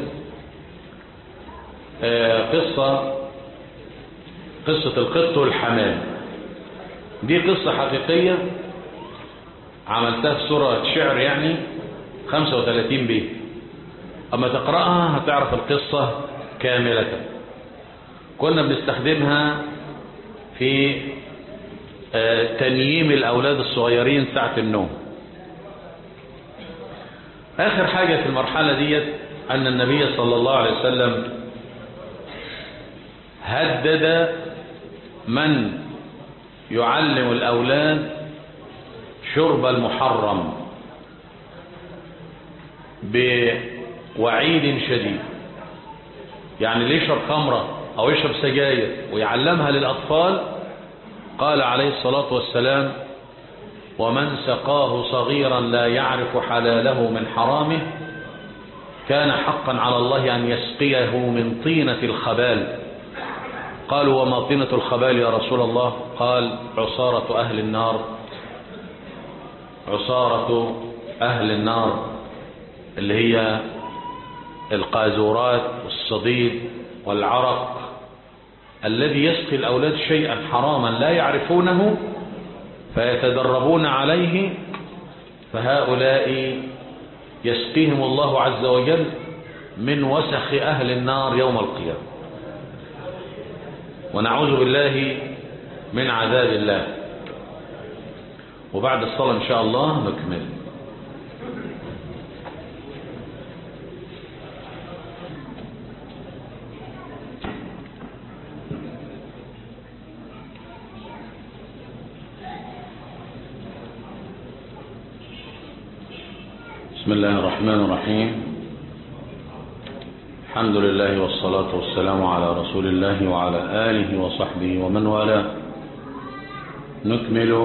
آه قصة قصة القط والحمام دي قصة حقيقية عملتها في سورة شعر يعني 35 بيت أما تقرأها هتعرف القصة كاملة كنا بنستخدمها في تنييم الأولاد الصغيرين ساعة النوم آخر حاجة في المرحلة ديت أن النبي صلى الله عليه وسلم هدد من يعلم الأولاد شرب المحرم بوعيد شديد يعني اللي يشرب خمرة أو يشرب سجاير ويعلمها للأطفال قال عليه الصلاة والسلام ومن سقاه صغيرا لا يعرف حلاله من حرامه كان حقا على الله أن يسقيه من طينة الخبال قالوا وما طينة الخبال يا رسول الله قال عصارة أهل النار عصارة أهل النار اللي هي القاذورات والصديد والعرق الذي يسقي الأولاد شيئا حراما لا يعرفونه فيتدربون عليه فهؤلاء يسقيهم الله عز وجل من وسخ أهل النار يوم القيامة ونعوذ بالله من عذاب الله وبعد الصلاة إن شاء الله نكمل بسم الله الرحمن الرحيم الحمد لله والصلاة والسلام على رسول الله وعلى آله وصحبه ومن والاه نكمل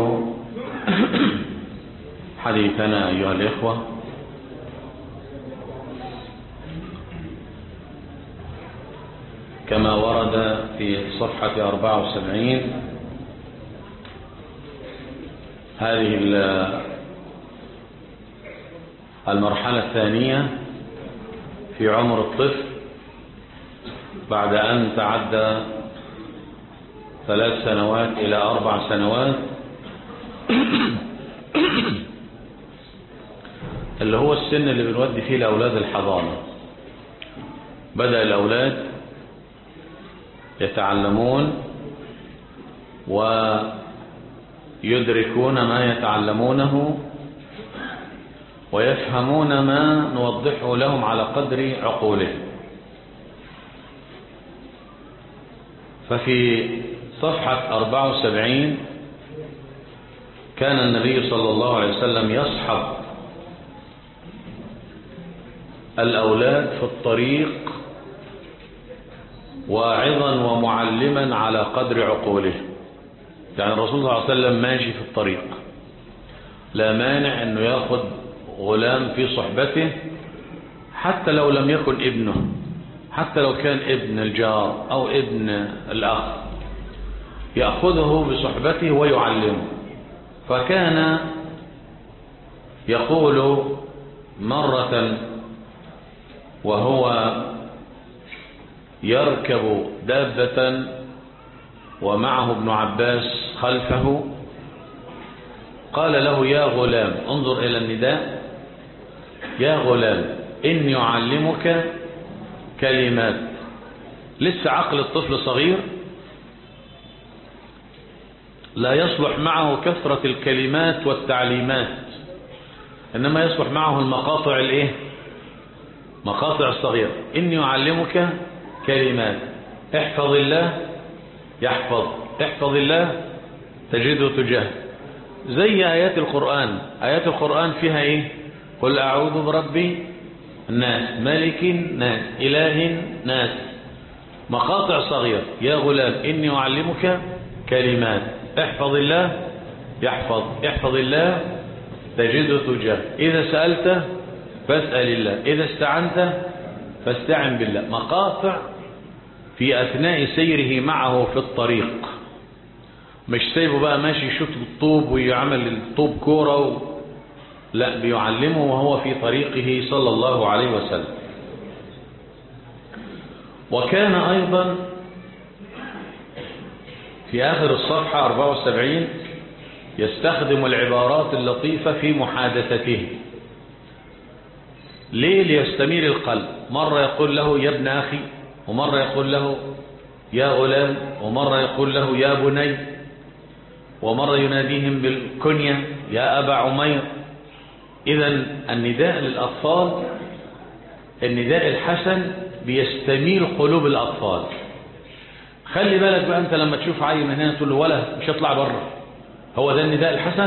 حديثنا أيها الإخوة كما ورد في صفحة 74 هذه المرحلة الثانية في عمر الطفل بعد أن تعدى ثلاث سنوات إلى أربع سنوات اللي هو السن اللي بنودي فيه الأولاد الحضانة بدأ الأولاد يتعلمون ويدركون ما يتعلمونه ويفهمون ما نوضحه لهم على قدر عقولهم ففي صفحة 74 كان النبي صلى الله عليه وسلم يصحب الأولاد في الطريق واعظا ومعلما على قدر عقولهم يعني الرسول صلى الله عليه وسلم ماشي في الطريق لا مانع انه ياخد غلام في صحبته حتى لو لم يكن ابنه حتى لو كان ابن الجار أو ابن الأخ يأخذه بصحبته ويعلمه فكان يقول مرة وهو يركب دابة ومعه ابن عباس خلفه قال له يا غلام انظر إلى النداء يا غلام إني أعلمك كلمات لسه عقل الطفل صغير لا يصلح معه كثرة الكلمات والتعليمات إنما يصلح معه المقاطع الايه مقاطع الصغيرة إني أعلمك كلمات احفظ الله يحفظ احفظ الله تجده تجاه زي آيات القرآن آيات القرآن فيها إيه قل أعوذ بربي الناس ملك الناس إله الناس مقاطع صغيرة يا غلام إني أعلمك كلمات احفظ الله يحفظ احفظ الله تجده تجاه إذا سألت فاسأل الله إذا استعنت فاستعن بالله مقاطع في أثناء سيره معه في الطريق مش سايبه بقى ماشي يشوط بالطوب ويعمل الطوب كورة و... لا بيعلمه وهو في طريقه صلى الله عليه وسلم وكان أيضا في آخر الصفحة 74 يستخدم العبارات اللطيفة في محادثته ليه ليستميل القلب مرة يقول له يا ابن أخي ومرة يقول له يا غلام ومرة يقول له يا بني ومرة يناديهم بالكنية يا أبا عمير إذا النداء للأطفال النداء الحسن بيستميل قلوب الأطفال خلي بالك بقى أنت لما تشوف عيل من هنا تقول له ولا مش هطلع بره هو ده النداء الحسن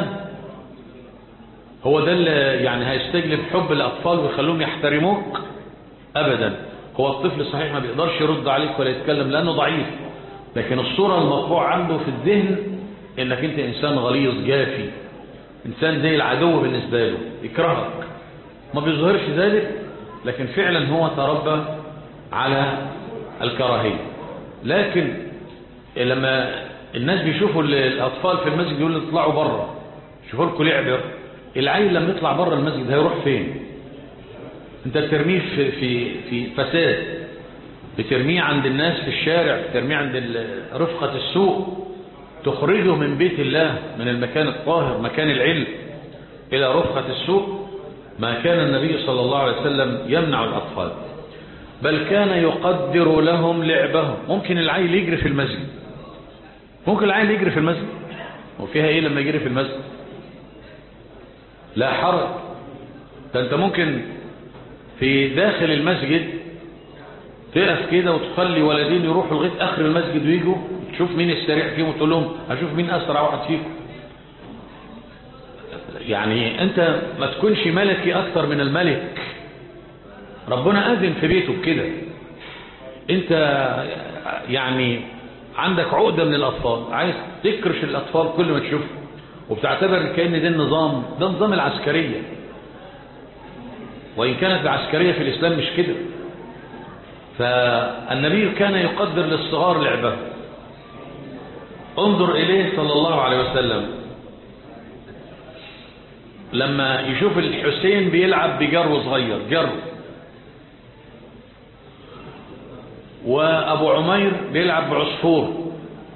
هو ده اللي يعني هيستجلب حب الأطفال ويخلوهم يحترموك أبدا هو الطفل صحيح ما بيقدرش يرد عليك ولا يتكلم لأنه ضعيف لكن الصورة المطبوع عنده في الذهن انك انت انسان غليظ جافي إنسان زي العدو بالنسبة له يكرهك ما بيظهرش ذلك لكن فعلا هو تربى على الكراهية لكن لما الناس بيشوفوا الأطفال في المسجد يقولوا اطلعوا بره شوفوا لكم لعبة العيل لما يطلع بره المسجد هيروح فين انت بترميه في, في, في فساد بترميه عند الناس في الشارع بترميه عند رفقة السوق تخرجه من بيت الله من المكان الطاهر مكان العلم إلى رفقة السوق ما كان النبي صلى الله عليه وسلم يمنع الأطفال بل كان يقدر لهم لعبهم ممكن العيل يجري في المسجد ممكن العيل يجري في المسجد وفيها ايه لما يجري في المسجد لا حرج ده انت ممكن في داخل المسجد تقف كده وتخلي ولدين يروحوا لغايه اخر المسجد ويجوا تشوف مين السريع فيهم وتقول لهم هشوف مين اسرع واحد فيكم يعني انت ما تكونش ملكي اكتر من الملك ربنا اذن في بيته بكده انت يعني عندك عقدة من الاطفال عايز تكرش الاطفال كل ما تشوفه وبتعتبر كأن ده النظام ده نظام العسكرية وإن كانت العسكرية في الإسلام مش كده فالنبي كان يقدر للصغار لعبه انظر إليه صلى الله عليه وسلم لما يشوف الحسين بيلعب بجرو صغير جرو وأبو عمير بيلعب بعصفور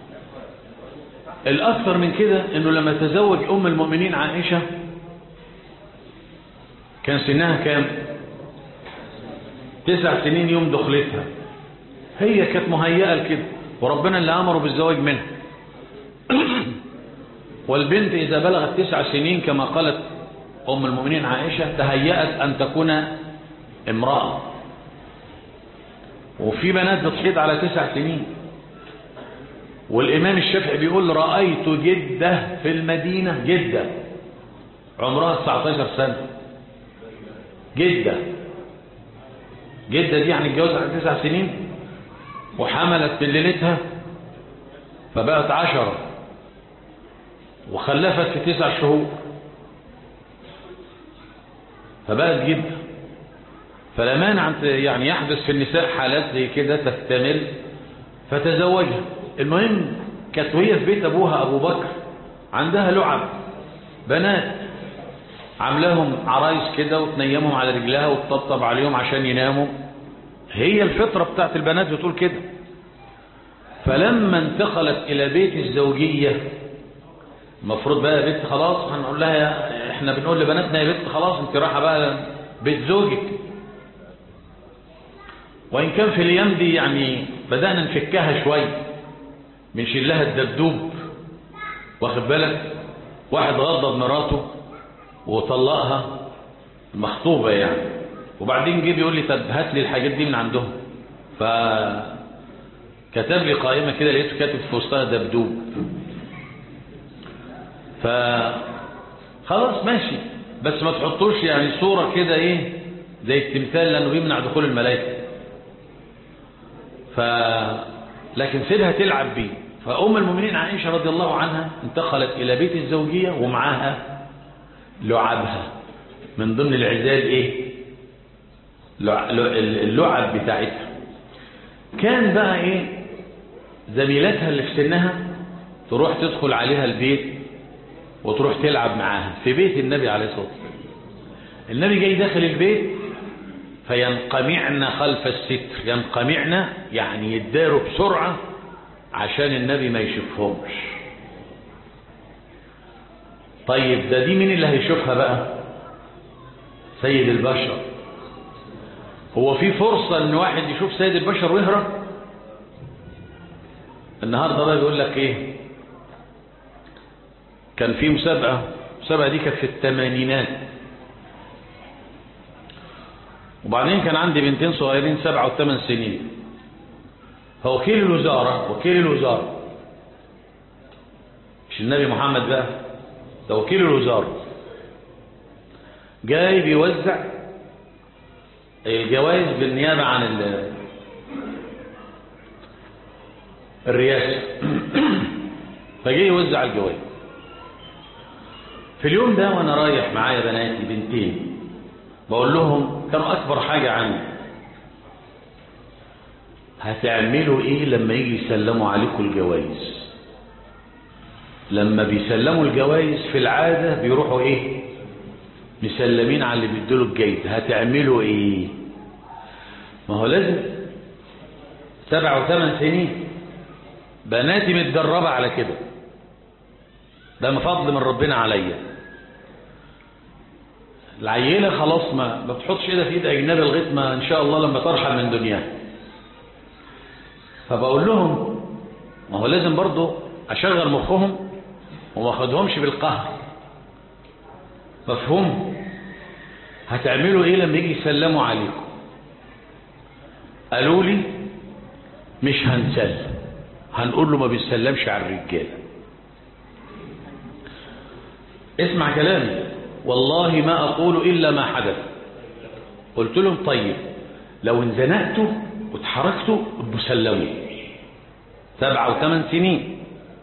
الأكثر من كده أنه لما تزوج أم المؤمنين عائشة كان سنها كام تسع سنين يوم دخلتها هي كانت مهيئة لكده وربنا اللي أمره بالزواج منها والبنت إذا بلغت تسع سنين كما قالت أم المؤمنين عائشة تهيأت أن تكون امرأة وفي بنات بتحيض على تسع سنين والإمام الشافعي بيقول رأيت جدة في المدينة جدة عمرها 19 سنة جدة جدة دي يعني اتجوزت على تسع سنين وحملت من ليلتها فبقت عشرة وخلفت في تسع شهور فبقت جدة فلا مانع يعني يحدث في النساء حالات زي كده تكتمل فتزوجها المهم كانت وهي في بيت ابوها ابو بكر عندها لعب بنات عاملاهم عرايس كده وتنيمهم على رجلها وتطبطب عليهم عشان يناموا هي الفطرة بتاعت البنات بتقول كده فلما انتقلت الى بيت الزوجية المفروض بقى بنت خلاص هنقول لها يا احنا بنقول لبناتنا يا بنت خلاص انت رايحه بقى بيت زوجك وان كان في الايام دي يعني بدأنا نفكها شويه بنشيل لها الدبدوب واخد بالك واحد غضب مراته وطلقها مخطوبة يعني وبعدين جه بيقول لي طب هات لي الحاجات دي من عندهم ف كتب لي قائمة كده لقيته كاتب في وسطها دبدوب ف خلاص ماشي بس ما تحطوش يعني صورة كده ايه زي التمثال لانه بيمنع دخول الملائكة ف لكن سيبها تلعب بيه فأم المؤمنين عائشة رضي الله عنها انتقلت إلى بيت الزوجية ومعاها لعبها من ضمن العزال ايه اللعب بتاعتها كان بقى ايه زميلتها اللي في سنها تروح تدخل عليها البيت وتروح تلعب معاها في بيت النبي عليه الصلاة والسلام النبي جاي داخل البيت فينقمعن خلف الستر ينقمعن يعني يداروا بسرعة عشان النبي ما يشوفهمش طيب ده دي مين اللي هيشوفها بقى سيد البشر هو في فرصة ان واحد يشوف سيد البشر ويهرب النهاردة بقى بيقول لك ايه كان في مسابقة المسابقة دي كانت في الثمانينات وبعدين كان عندي بنتين صغيرين سبعة وثمان سنين فوكيل الوزارة وكيل الوزارة مش النبي محمد بقى ده وكيل الوزارة جاي بيوزع الجوائز بالنيابة عن الرئاسة فجاي يوزع الجوائز في اليوم ده وانا رايح معايا بناتي بنتين بقول لهم كانوا اكبر حاجة عندي هتعملوا ايه لما يجي يسلموا عليكم الجوائز لما بيسلموا الجوائز في العادة بيروحوا ايه مسلمين على اللي بيدوا الجايزة هتعملوا ايه ما هو لازم سبع وثمان سنين بناتي متدربة على كده ده فضل من ربنا عليا العيلة خلاص ما ما بتحطش ايدها في ايد اجنبي لغايه ما ان شاء الله لما ترحل من دنياها فبقول لهم ما هو لازم برضو اشغل مخهم وما اخدهمش بالقهر مفهوم هتعملوا ايه لما يجي يسلموا عليكم قالوا لي مش هنسلم هنقول له ما بيسلمش على الرجاله اسمع كلامي والله ما أقول إلا ما حدث قلت لهم طيب لو انزنقتوا واتحركتوا بسلموا سبع أو ثمان سنين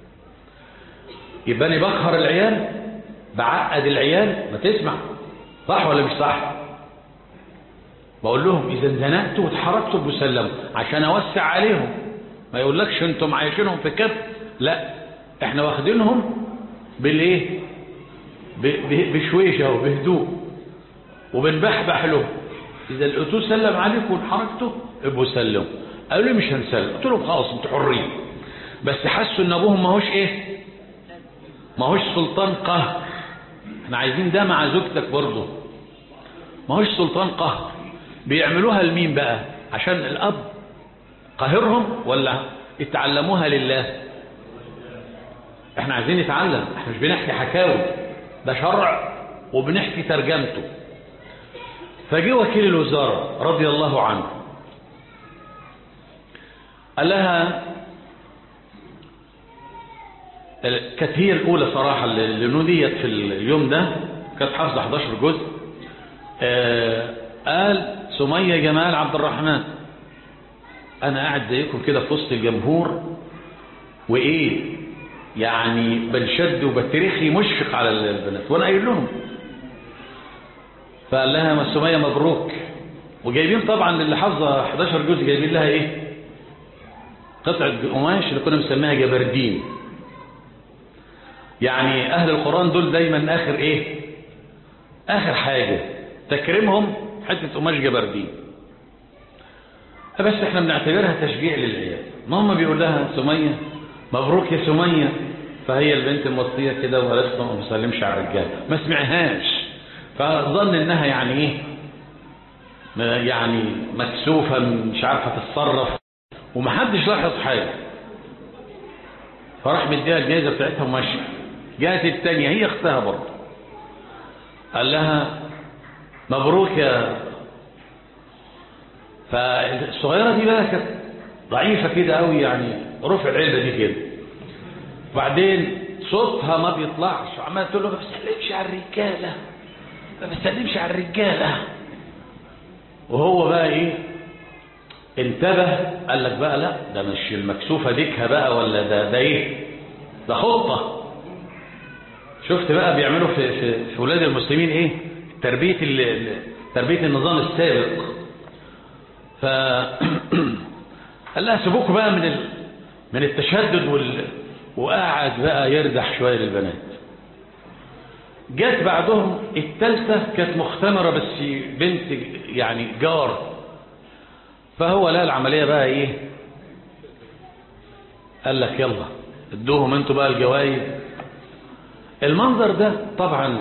يبقى أنا بقهر العيال بعقد العيال ما تسمع صح ولا مش صح بقول لهم إذا انزنقتوا واتحركتوا بسلموا عشان أوسع عليهم ما يقولكش انتم عايشينهم في كبت لا احنا واخدينهم بالايه بشويشة وبهدوء وبنبحبح له إذا الأتو سلم عليكم وانحركتوا ابقوا سلموا قالوا لي مش هنسلم قلت لهم خلاص انتوا حرين بس حسوا ان ابوهم ماهوش ايه ماهوش سلطان قهر احنا عايزين ده مع زوجتك برضه ماهوش سلطان قهر بيعملوها لمين بقى عشان الاب قاهرهم ولا اتعلموها لله احنا عايزين نتعلم احنا مش بنحكي حكاوي ده شرع وبنحكي ترجمته فجي وكيل الوزارة رضي الله عنه قال لها كانت هي الأولى صراحة اللي نوديت في اليوم ده كانت حافظة 11 جزء آه قال سمية جمال عبد الرحمن أنا قاعد زيكم كده في وسط الجمهور وإيه يعني بنشد وبتريخي مشفق على البنات وانا قايل لهم فقال لها ما سمية مبروك وجايبين طبعا اللي حافظه 11 جزء جايبين لها ايه قطعة قماش اللي كنا مسميها جبردين يعني اهل القرآن دول دايما اخر ايه اخر حاجة تكريمهم حتة قماش جبردين بس احنا بنعتبرها تشجيع للعيال ماما بيقول لها سمية مبروك يا سمية فهي البنت موصية كده وقالت له ما بسلمش على الرجال ما سمعهاش فظن انها يعني ايه يعني مكسوفة مش عارفة تتصرف ومحدش لاحظ حاجة فراح مديها الجائزة بتاعتها وماشي جات التانية هي اختها برضه قال لها مبروك يا فالصغيرة دي بقى كانت ضعيفة كده قوي يعني رفع العلبة دي كده وبعدين صوتها ما بيطلعش وعمال تقول له ما بسلمش على الرجالة ما بسلمش على الرجالة وهو بقى ايه انتبه قال لك بقى لا ده مش المكسوفة ديكها بقى ولا ده ده ايه ده خطة شفت بقى بيعملوا في في, في ولاد المسلمين ايه تربية تربية النظام السابق ف قال لها سيبوكوا بقى من ال... من التشدد وال... وقعد بقى يردح شوية للبنات جت بعدهم التالتة كانت مختمرة بس بنت يعني جار فهو لا العملية بقى ايه قال لك يلا ادوهم انتوا بقى الجوائز المنظر ده طبعا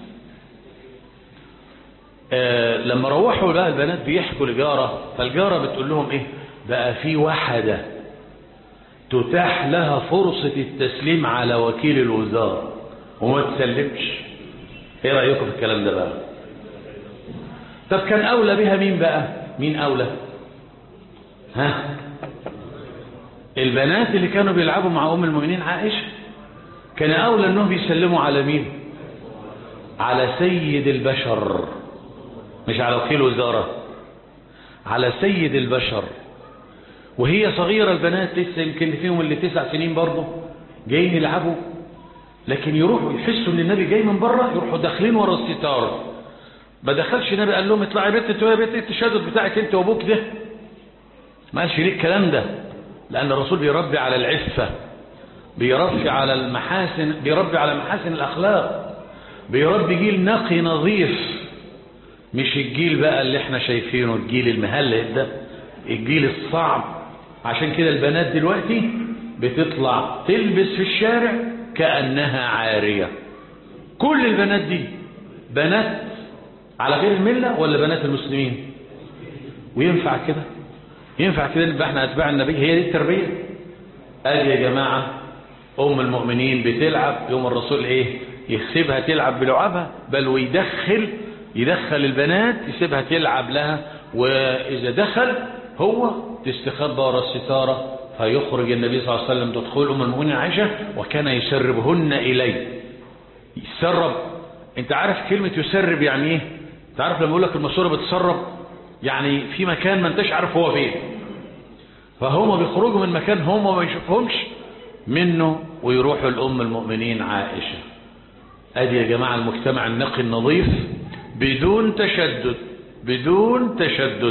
آه لما روحوا بقى البنات بيحكوا لجارة فالجارة بتقول لهم ايه بقى في واحدة تتاح لها فرصة التسليم على وكيل الوزارة وما تسلمش ايه رأيكم في الكلام ده بقى طب كان اولى بها مين بقى مين اولى ها البنات اللي كانوا بيلعبوا مع ام المؤمنين عائشة كان اولى انهم يسلموا على مين على سيد البشر مش على وكيل وزارة على سيد البشر وهي صغيرة البنات لسه يمكن فيهم اللي تسع سنين برضه جايين يلعبوا لكن يروحوا يحسوا ان النبي جاي من بره يروحوا داخلين ورا الستاره ما دخلش النبي قال لهم اطلعي يا بنت انت يا بنت التشدد بتاعك انت وابوك ده ما قالش ليه الكلام ده لان الرسول بيربي على العفه بيربي على المحاسن بيربي على محاسن الاخلاق بيربي جيل نقي نظيف مش الجيل بقى اللي احنا شايفينه الجيل المهلق ده الجيل الصعب عشان كده البنات دلوقتي بتطلع تلبس في الشارع كأنها عارية كل البنات دي بنات على غير الملة ولا بنات المسلمين وينفع كده ينفع كده نبقى احنا اتباع النبي هي دي التربية ادي يا جماعة ام المؤمنين بتلعب يوم الرسول ايه يسيبها تلعب بلعبها بل ويدخل يدخل البنات يسيبها تلعب لها واذا دخل هو تستخبى ورا الستارة فيخرج النبي صلى الله عليه وسلم تدخل ام المؤمنين عائشة وكان يسربهن اليه يسرب انت عارف كلمة يسرب يعني ايه انت عارف لما يقول لك الماسوره بتسرب يعني في مكان ما انتش عارف هو فين فهم بيخرجوا من مكان هم ما يشوفهمش منه ويروحوا لأم المؤمنين عائشة ادي يا جماعة المجتمع النقي النظيف بدون تشدد بدون تشدد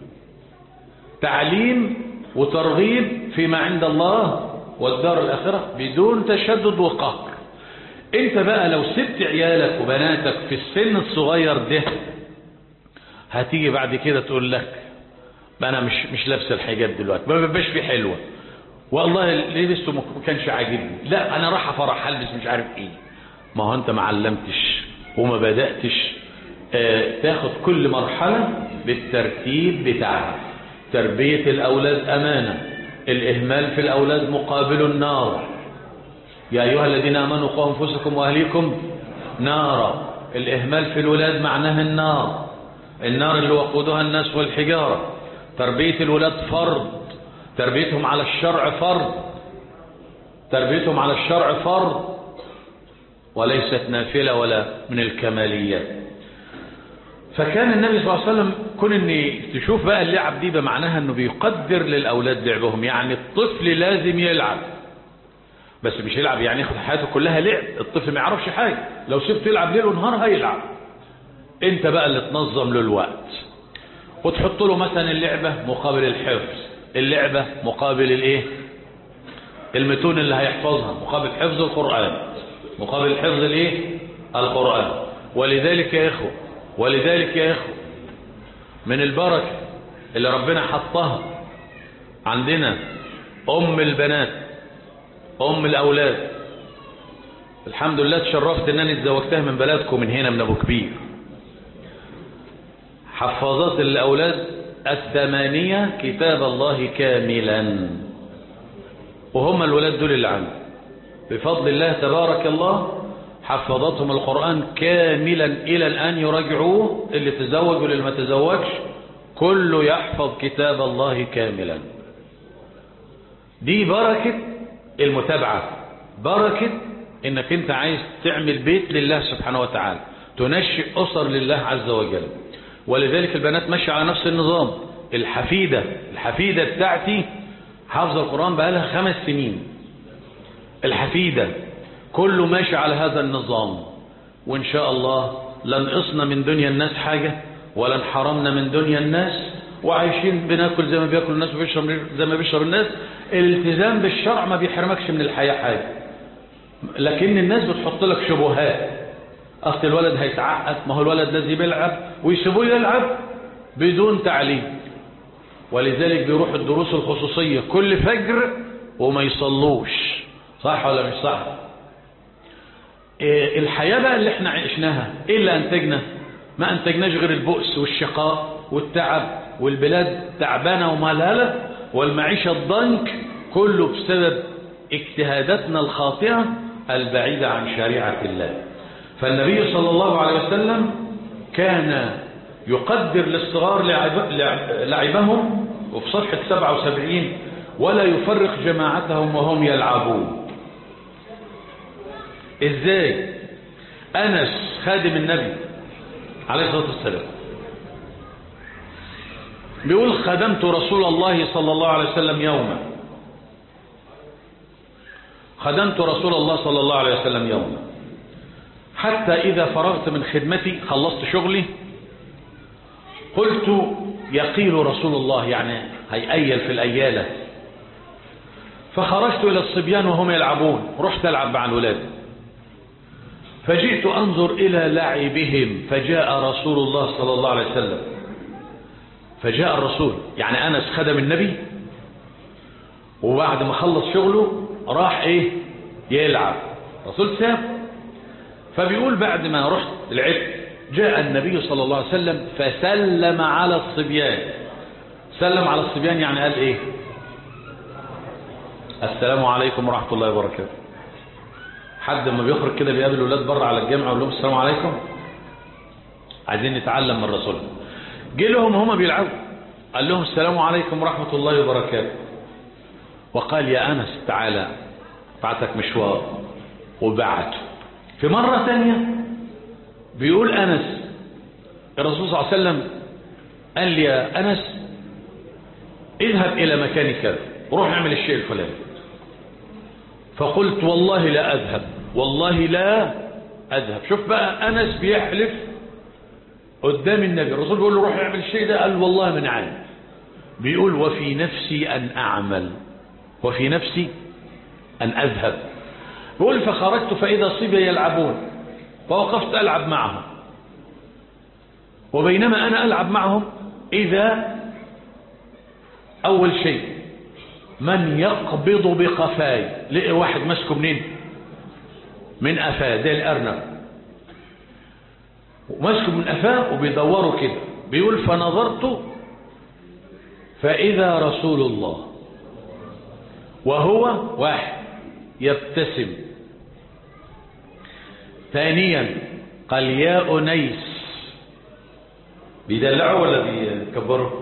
تعليم وترغيب فيما عند الله والدار الآخرة بدون تشدد وقهر انت بقى لو سبت عيالك وبناتك في السن الصغير ده هتيجي بعد كده تقول لك ما انا مش مش لابسه الحجاب دلوقتي ما بيبقاش في حلوه والله لبسته ما كانش عاجبني لا انا رايح افرح البس مش عارف ايه ما هو انت ما علمتش وما بداتش آه تاخد كل مرحله بالترتيب بتاعها تربيه الاولاد امانه الاهمال في الاولاد مقابل النار يا ايها الذين امنوا قوا انفسكم واهليكم نارا الاهمال في الولاد معناها النار النار اللي وقودها الناس والحجاره تربيه الولاد فرض تربيتهم على الشرع فرض تربيتهم على الشرع فرض وليست نافلة ولا من الكماليات فكان النبي صلى الله عليه وسلم كون ان تشوف بقى اللعب دي بمعناها انه بيقدر للاولاد لعبهم يعني الطفل لازم يلعب بس مش يلعب يعني ياخد حياته كلها لعب الطفل ما يعرفش حاجة لو سبته يلعب ليل ونهار هيلعب انت بقى اللي تنظم له الوقت وتحط له مثلا اللعبة مقابل الحفظ اللعبة مقابل الايه المتون اللي هيحفظها مقابل حفظ القرآن مقابل حفظ الايه القرآن ولذلك يا اخوة ولذلك يا اخوة من البركة اللي ربنا حطها عندنا ام البنات ام الاولاد الحمد لله تشرفت ان انا اتزوجتها من بلدكم من هنا من ابو كبير حفاظات الاولاد الثمانية كتاب الله كاملا وهم الولاد دول اللي عندي بفضل الله تبارك الله حفظتهم القرآن كاملا إلى الآن يراجعوه اللي تزوج واللي ما تزوجش كله يحفظ كتاب الله كاملا دي بركة المتابعة بركة انك انت عايز تعمل بيت لله سبحانه وتعالى تنشئ أسر لله عز وجل ولذلك البنات ماشية على نفس النظام الحفيدة الحفيدة بتاعتي حافظ القرآن بقالها خمس سنين الحفيدة كله ماشي على هذا النظام وإن شاء الله لن قصنا من دنيا الناس حاجة ولا انحرمنا من دنيا الناس وعايشين بناكل زي ما بياكل الناس وبيشرب زي ما بيشرب الناس الالتزام بالشرع ما بيحرمكش من الحياة حاجة لكن الناس بتحط لك شبهات اصل الولد هيتعقد ما هو الولد لازم يلعب ويسيبوه يلعب بدون تعليم ولذلك بيروح الدروس الخصوصية كل فجر وما يصلوش صح ولا مش صح إيه الحياة بقى اللي احنا عشناها ايه اللي انتجنا ما انتجناش غير البؤس والشقاء والتعب والبلاد تعبانة وملهلة والمعيشة الضنك كله بسبب اجتهاداتنا الخاطئة البعيدة عن شريعة الله فالنبي صلى الله عليه وسلم كان يقدر للصغار لعبهم وفي صفحة 77 ولا يفرق جماعتهم وهم يلعبون ازاي انس خادم النبي عليه الصلاة والسلام بيقول خدمت رسول الله صلى الله عليه وسلم يوما خدمت رسول الله صلى الله عليه وسلم يوما حتى إذا فرغت من خدمتي خلصت شغلي قلت يقيل رسول الله يعني هيأيل في الأيالة فخرجت إلى الصبيان وهم يلعبون رحت ألعب مع الولاد فجئت أنظر إلى لعبهم فجاء رسول الله صلى الله عليه وسلم فجاء الرسول يعني أنس خدم النبي وبعد ما خلص شغله راح إيه يلعب رسول ساب فبيقول بعد ما رحت لعبت جاء النبي صلى الله عليه وسلم فسلم على الصبيان سلم على الصبيان يعني قال ايه السلام عليكم ورحمة الله وبركاته حد ما بيخرج كده بيقابل الاولاد بره على الجامعة ويقول لهم السلام عليكم عايزين نتعلم من الرسول جه لهم هما بيلعبوا قال لهم السلام عليكم ورحمة الله وبركاته وقال يا أنس تعالى بعتك مشوار وبعته في مرة ثانية بيقول أنس الرسول صلى الله عليه وسلم قال لي يا أنس اذهب إلى مكان كذا وروح نعمل الشيء الفلاني فقلت والله لا أذهب والله لا أذهب شوف بقى أنس بيحلف قدام النبي الرسول بيقول له روح اعمل الشيء ده قال والله من عام بيقول وفي نفسي أن أعمل وفي نفسي أن أذهب بيقول فخرجت فإذا صبي يلعبون فوقفت ألعب معهم وبينما أنا ألعب معهم إذا أول شيء من يقبض بقفاي لقي واحد ماسكه منين من قفاه زي الأرنب وماسكه من قفاه وبيدوروا كده بيقول فنظرت فإذا رسول الله وهو واحد يبتسم ثانيا قال يا أنيس بيدلعوا ولا بيكبروا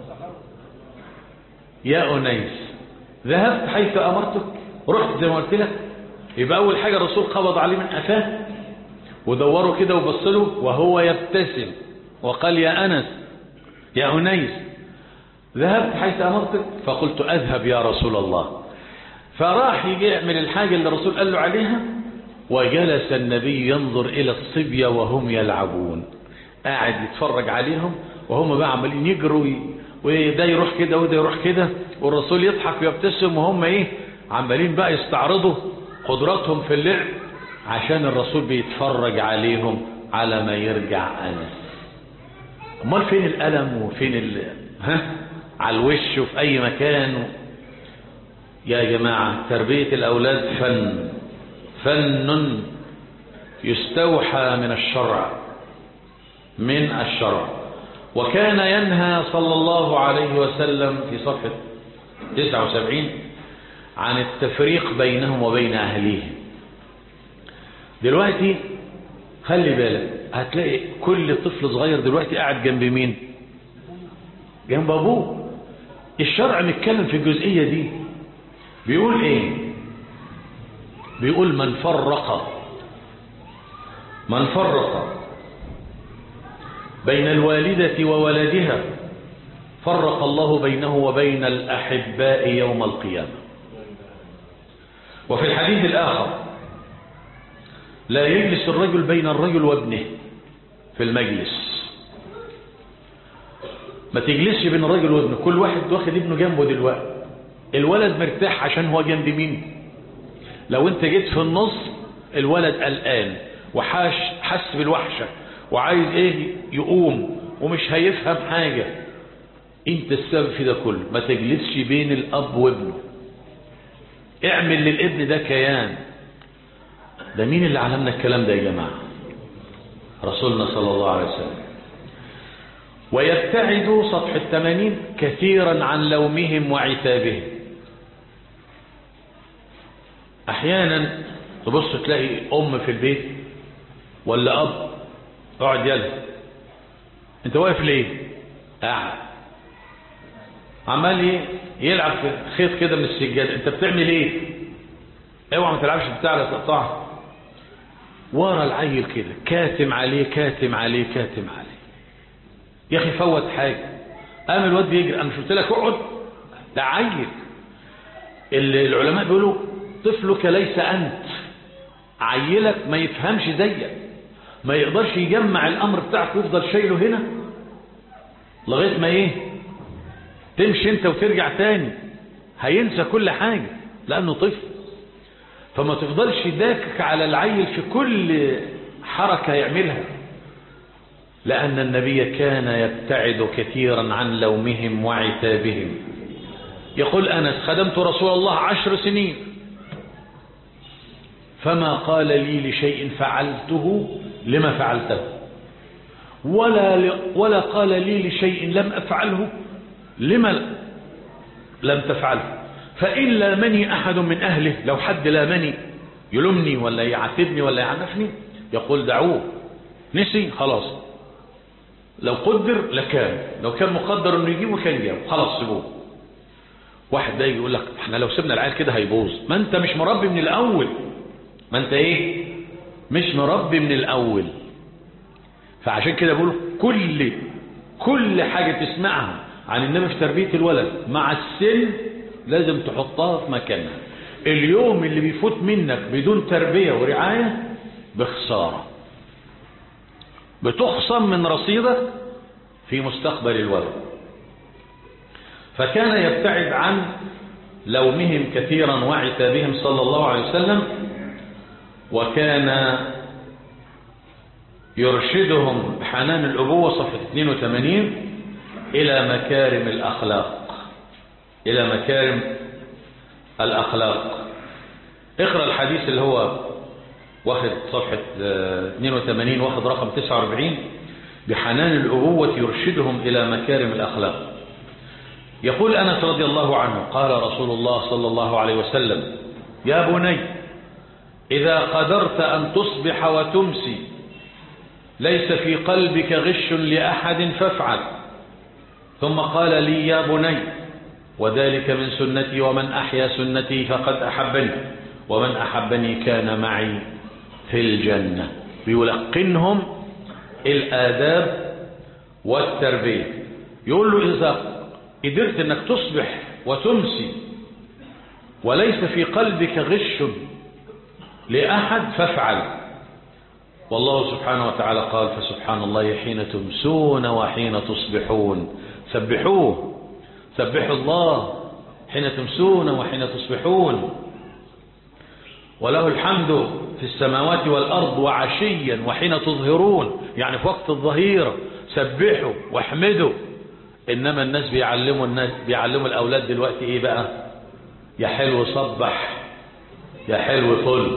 يا أنيس ذهبت حيث أمرتك رحت زي ما قلت لك يبقى أول حاجة الرسول قبض عليه من قفاه ودوروا كده وبصله وهو يبتسم وقال يا أنس يا أنيس ذهبت حيث أمرتك فقلت أذهب يا رسول الله فراح يجي يعمل الحاجة اللي الرسول قال له عليها وجلس النبي ينظر إلى الصبية وهم يلعبون قاعد يتفرج عليهم وهم بقى عمالين يجروا وده يروح كده وده يروح كده والرسول يضحك ويبتسم وهم ايه عمالين بقى يستعرضوا قدراتهم في اللعب عشان الرسول بيتفرج عليهم على ما يرجع أنس امال فين الألم وفين ال... ها على الوش وفي أي مكان يا جماعة تربية الأولاد فن فن يستوحى من الشرع من الشرع وكان ينهى صلى الله عليه وسلم في صفحة 79 عن التفريق بينهم وبين أهليهم دلوقتي خلي بالك هتلاقي كل طفل صغير دلوقتي قاعد جنب مين جنب أبوه الشرع متكلم في الجزئية دي بيقول ايه بيقول من فرق من فرق بين الوالدة وولدها فرق الله بينه وبين الأحباء يوم القيامة وفي الحديث الآخر لا يجلس الرجل بين الرجل وابنه في المجلس ما تجلسش بين الرجل وابنه كل واحد واخد ابنه جنبه دلوقتي الولد مرتاح عشان هو جنب مين لو انت جيت في النص الولد قلقان وحاش حس بالوحشة وعايز ايه يقوم ومش هيفهم حاجة انت السبب في ده كله ما تجلسش بين الاب وابنه اعمل للابن ده كيان ده مين اللي علمنا الكلام ده يا جماعة رسولنا صلى الله عليه وسلم ويبتعد سطح الثمانين كثيرا عن لومهم وعتابهم احيانا تبص تلاقي ام في البيت ولا اب اقعد يلا انت واقف ليه قاعد عمال ايه يلعب في خيط كده من السجاده انت بتعمل ايه اوعى ما تلعبش بتاع لا تقطعها ورا العيل كده كاتم عليه كاتم عليه كاتم عليه يا اخي فوت حاجه قام الواد بيجري انا مش قلت لك اقعد ده عيل العلماء بيقولوا طفلك ليس أنت عيلك ما يفهمش زيك ما يقدرش يجمع الأمر بتاعك ويفضل شايله هنا لغاية ما ايه تمشي انت وترجع تاني هينسى كل حاجة لأنه طفل فما تفضلش داكك على العيل في كل حركة يعملها لأن النبي كان يبتعد كثيرا عن لومهم وعتابهم يقول أنس خدمت رسول الله عشر سنين فما قال لي لشيء فعلته لما فعلته ولا, ولا قال لي لشيء لم أفعله لما لم تفعله فإن لامني أحد من أهله لو حد لامني يلومني ولا يعاتبني ولا يعنفني يقول دعوه نسي خلاص لو قدر لكان لو كان مقدر انه يجيبه كان يجيبه خلاص سيبوه واحد ده يقول لك احنا لو سيبنا العيال كده هيبوظ ما انت مش مربي من الاول ما انت ايه مش مربي من الاول فعشان كده بقول كل كل حاجة تسمعها عن النبي في تربية الولد مع السن لازم تحطها في مكانها اليوم اللي بيفوت منك بدون تربية ورعاية بخسارة بتخصم من رصيدك في مستقبل الولد فكان يبتعد عن لومهم كثيرا وعتابهم صلى الله عليه وسلم وكان يرشدهم بحنان الأبوة صفحة 82 إلى مكارم الأخلاق إلى مكارم الأخلاق اقرأ الحديث اللي هو واخد صفحة 82 واخد رقم 49 بحنان الأبوة يرشدهم إلى مكارم الأخلاق يقول أنس رضي الله عنه قال رسول الله صلى الله عليه وسلم يا بني إذا قدرت أن تصبح وتمسي ليس في قلبك غش لأحد فافعل ثم قال لي يا بني وذلك من سنتي ومن أحيا سنتي فقد أحبني ومن أحبني كان معي في الجنة بيلقنهم الآداب والتربية يقول له إذا قدرت أنك تصبح وتمسي وليس في قلبك غش لأحد فافعل والله سبحانه وتعالى قال فسبحان الله حين تمسون وحين تصبحون سبحوه سبحوا الله حين تمسون وحين تصبحون وله الحمد في السماوات والأرض وعشيا وحين تظهرون يعني في وقت الظهيرة سبحوا واحمدوا إنما الناس بيعلموا الناس بيعلموا الأولاد دلوقتي إيه بقى يا حلو صبح يا حلو طل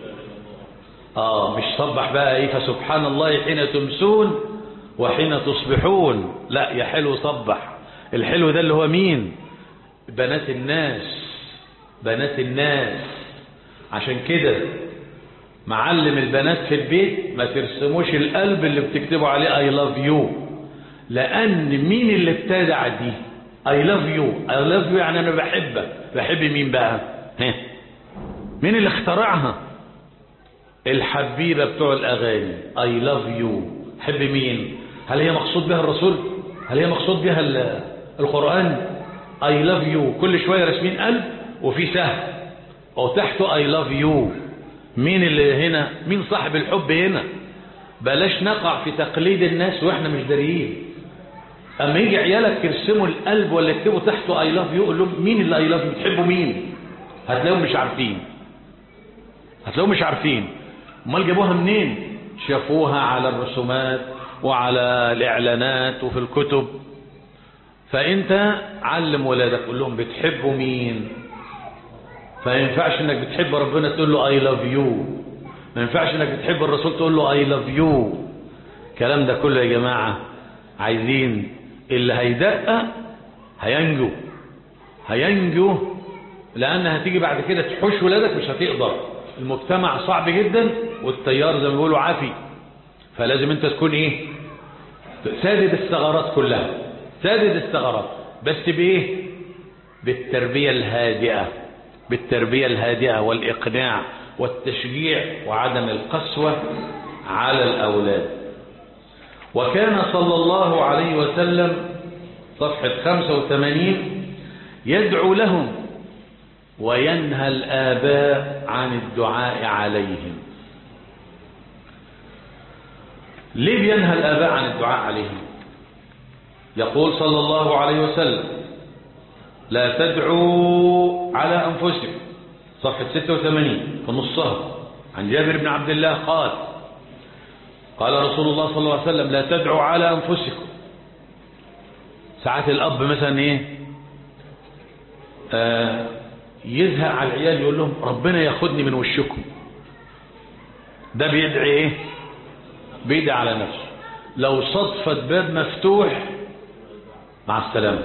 آه مش صبح بقى إيه فسبحان الله حين تمسون وحين تصبحون لا يا حلو صبح الحلو ده اللي هو مين بنات الناس بنات الناس عشان كده معلم البنات في البيت ما ترسموش القلب اللي بتكتبوا عليه I love you لأن مين اللي ابتدع دي I love you I love you يعني أنا بحبك بحب مين بقى ها مين اللي اخترعها الحبيبة بتوع الأغاني I love you حب مين هل هي مقصود بها الرسول هل هي مقصود بها القرآن I love you كل شوية رسمين قلب وفي سهم أو تحته I love you مين اللي هنا مين صاحب الحب هنا بلاش نقع في تقليد الناس واحنا مش داريين اما يجي عيالك يرسموا القلب ولا يكتبوا تحته I love you قول لهم مين اللي I love you بتحبوا مين هتلاقيهم مش عارفين هتلاقيهم مش عارفين امال جابوها منين شافوها على الرسومات وعلى الاعلانات وفي الكتب فانت علم ولادك قول لهم بتحبوا مين فما ينفعش انك بتحب ربنا تقول له I love you ما ينفعش انك بتحب الرسول تقول له I love you الكلام ده كله يا جماعة عايزين اللي هيدقق هينجو هينجو لان هتيجي بعد كده تحوش ولادك مش هتقدر المجتمع صعب جدا والتيار زي ما بيقولوا عافي فلازم انت تكون ايه سادد الثغرات كلها سادد الثغرات بس بايه بالتربية الهادئة بالتربية الهادئة والإقناع والتشجيع وعدم القسوة على الأولاد وكان صلى الله عليه وسلم صفحة 85 يدعو لهم وينهى الآباء عن الدعاء عليهم ليه بينهى الآباء عن الدعاء عليهم يقول صلى الله عليه وسلم لا تدعوا على أنفسكم صفحة 86 في نصها عن جابر بن عبد الله قال قال رسول الله صلى الله عليه وسلم لا تدعوا على أنفسكم ساعات الأب مثلا إيه آه يزهق على العيال يقول لهم ربنا ياخدني من وشكم ده بيدعي ايه بيدعي على نفسه لو صدفت باب مفتوح مع السلامة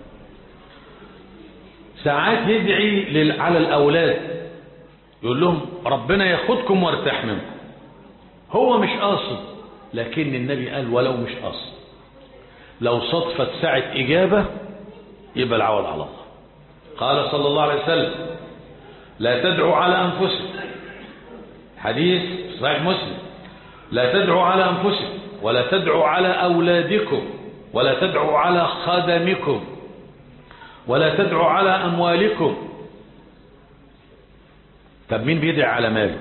ساعات يدعي لل- على الأولاد يقول لهم ربنا ياخدكم وارتاح منكم هو مش قاصد لكن النبي قال ولو مش قاصد لو صدفت ساعة إجابة يبقى العوض على الله قال صلى الله عليه وسلم لا تدعوا على أنفسكم حديث صحيح مسلم لا تدعوا على أنفسكم ولا تدعوا على أولادكم ولا تدعوا على خدمكم ولا تدعوا على أموالكم طب مين بيدعي على ماله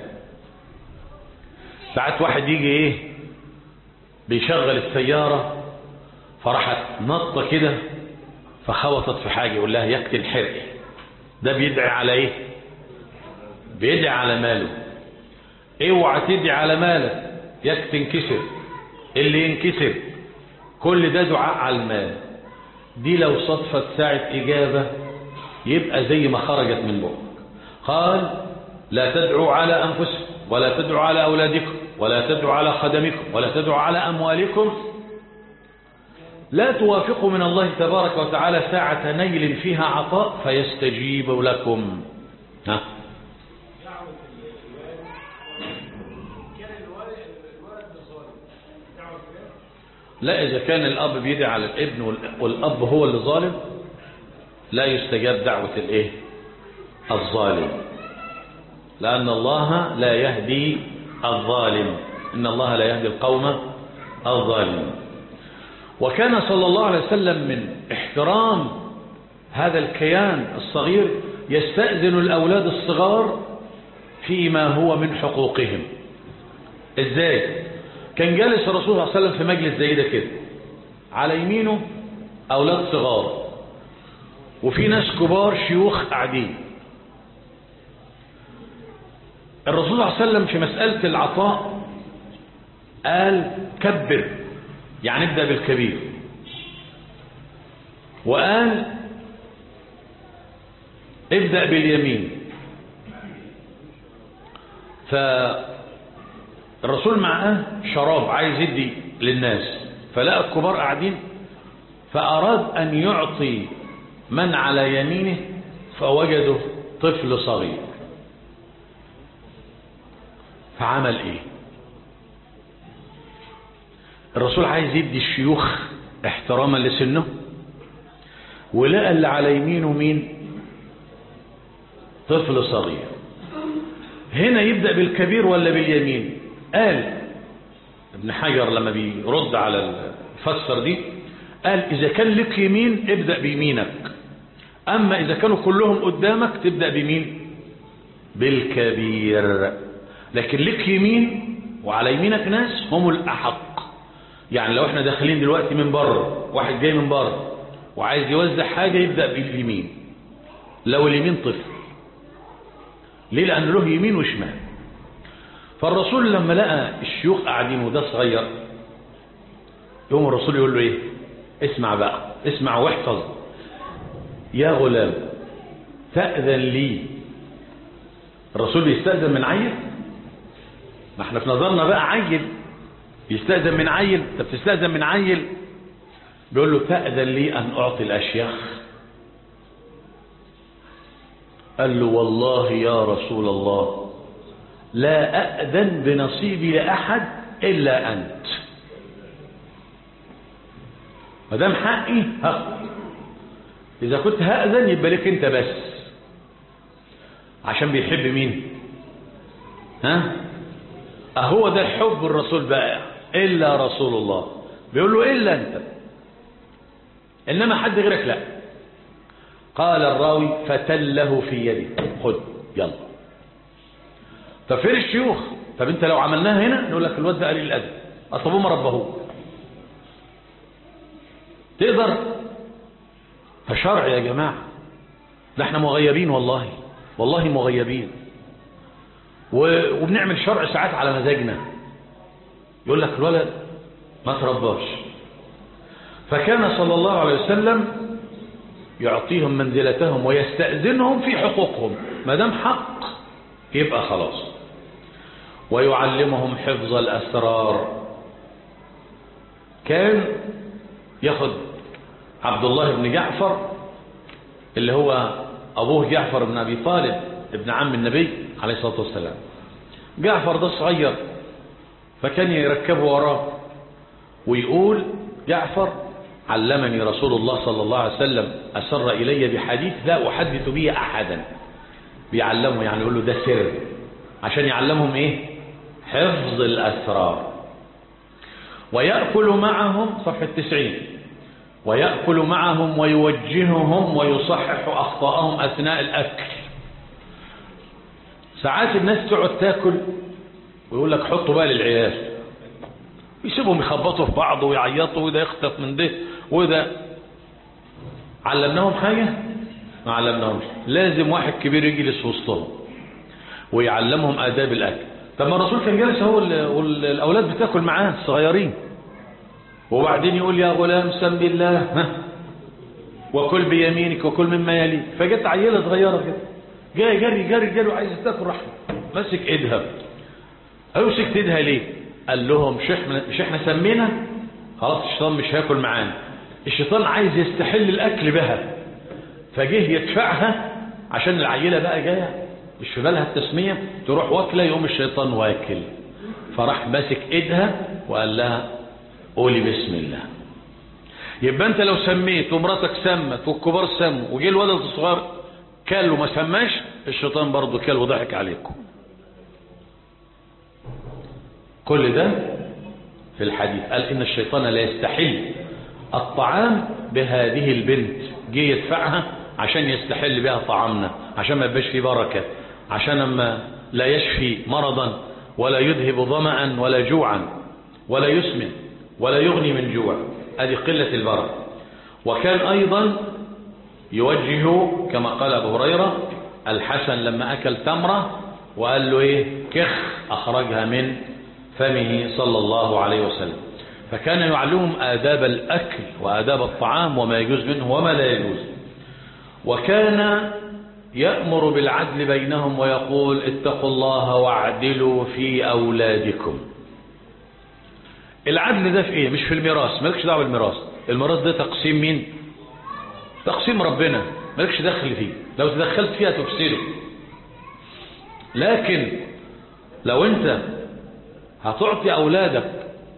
ساعات واحد يجي ايه بيشغل السيارة فراحت نطة كده فخبطت في حاجة يقول لها يقتل حرقي ده بيدعي على ايه بيدعي على ماله اوعى تدعي على مالك ياك تنكسر اللي ينكسر كل ده دعاء على المال دي لو صدفت ساعة إجابة يبقى زي ما خرجت من بقك قال لا تدعوا على أنفسكم ولا تدعوا على أولادكم ولا تدعوا على خدمكم ولا تدعوا على أموالكم لا توافقوا من الله تبارك وتعالى ساعة نيل فيها عطاء فيستجيب لكم ها لا إذا كان الأب بيدعي على الابن وال- والأب هو اللي ظالم لا يستجاب دعوة الإيه الظالم لأن الله لا يهدي الظالم إن الله لا يهدي القوم الظالمين وكان صلى الله عليه وسلم من احترام هذا الكيان الصغير يستأذن الأولاد الصغار فيما هو من حقوقهم ازاي كان جالس الرسول صلى الله عليه وسلم في مجلس زي ده كده على يمينه أولاد صغار وفي ناس كبار شيوخ قاعدين الرسول صلى الله عليه وسلم في مسألة العطاء قال كبر يعني ابدأ بالكبير وقال ابدأ باليمين فالرسول معاه شراب عايز يدي للناس فلقى الكبار قاعدين فأراد أن يعطي من على يمينه فوجده طفل صغير فعمل ايه الرسول عايز يدي الشيوخ احتراما لسنه ولقى اللي على يمينه مين طفل صغير هنا يبدأ بالكبير ولا باليمين قال ابن حجر لما بيرد على الفسر دي قال إذا كان لك يمين ابدأ بيمينك أما إذا كانوا كلهم قدامك تبدأ بمين بالكبير لكن لك يمين وعلى يمينك ناس هم الأحق يعني لو احنا داخلين دلوقتي من بره واحد جاي من بره وعايز يوزع حاجة يبدأ باليمين لو اليمين طفل ليه لأن له يمين وشمال فالرسول لما لقى الشيوخ قاعدين وده صغير يوم الرسول يقول له ايه اسمع بقى اسمع واحفظ يا غلام تأذن لي الرسول بيستأذن من عيل ما احنا في نظرنا بقى عيل بيستأذن من عيل انت بتستأذن من عيل بيقول له تأذن لي أن أعطي الأشياخ قال له والله يا رسول الله لا أأذن بنصيبي لأحد إلا أنت ما دام حقي هاخد إذا كنت هأذن يبقى لك أنت بس عشان بيحب مين ها أهو ده حب الرسول بقى إلا رسول الله بيقول له إلا أنت إنما حد غيرك لا قال الراوي فتله في يده خد يلا طب فين الشيوخ طب انت لو عملناها هنا نقول لك الواد ده قليل الادب اصل ما ربهوه تقدر فشرع يا جماعه ده احنا مغيبين والله والله مغيبين وبنعمل شرع ساعات على مزاجنا يقول لك الولد ما ترباش فكان صلى الله عليه وسلم يعطيهم منزلتهم ويستأذنهم في حقوقهم ما دام حق يبقى خلاص ويعلمهم حفظ الأسرار كان ياخد عبد الله بن جعفر اللي هو أبوه جعفر بن أبي طالب ابن عم النبي عليه الصلاة والسلام جعفر ده صغير فكان يركبه وراه ويقول جعفر علمني رسول الله صلى الله عليه وسلم أسر إلي بحديث لا أحدث به أحدا بيعلمه يعني يقول له ده سر عشان يعلمهم إيه حفظ الأسرار ويأكل معهم صفحة التسعين ويأكل معهم ويوجههم ويصحح أخطاءهم أثناء الأكل ساعات الناس تقعد تاكل ويقول لك حطوا بقى للعيال يسيبهم يخبطوا في بعض ويعيطوا وده يخطف من ده وده علمناهم حاجة ما علمناهمش لازم واحد كبير يجلس وسطهم ويعلمهم آداب الأكل طب ما الرسول كان جالس هو والأولاد بتاكل معاه الصغيرين وبعدين يقول يا غلام سم بالله ها وكل بيمينك وكل مما يليك فجت عيلة صغيرة كده جاي جري جري جري وعايز تاكل رحمه ماسك ايدها قالوا مسكت ايدها ليه قال لهم مش احنا مش احنا سمينا خلاص الشيطان مش هياكل معانا الشيطان عايز يستحل الاكل بها فجه يدفعها عشان العيله بقى جايه مش في بالها التسميه تروح واكله يقوم الشيطان واكل فراح ماسك ايدها وقال لها قولي بسم الله يبقى انت لو سميت ومراتك سمت والكبار سموا وجه الولد الصغير كل وما سماش الشيطان برضه كل وضحك عليكم كل ده في الحديث قال إن الشيطان لا يستحل الطعام بهذه البنت جه يدفعها عشان يستحل بها طعامنا عشان ما يبقاش فيه بركة عشان اما لا يشفي مرضا ولا يذهب ظمأ ولا جوعا ولا يسمن ولا يغني من جوع هذه قلة البركة وكان أيضا يوجه كما قال أبو هريرة الحسن لما أكل تمرة وقال له إيه كخ أخرجها من فمه صلى الله عليه وسلم فكان يعلمهم آداب الأكل وآداب الطعام وما يجوز منه وما لا يجوز وكان يأمر بالعدل بينهم ويقول اتقوا الله واعدلوا في أولادكم العدل ده في ايه مش في الميراث مالكش دعوه بالميراث الميراث ده تقسيم مين تقسيم ربنا مالكش دخل فيه لو تدخلت فيها تفسده لكن لو انت هتعطي اولادك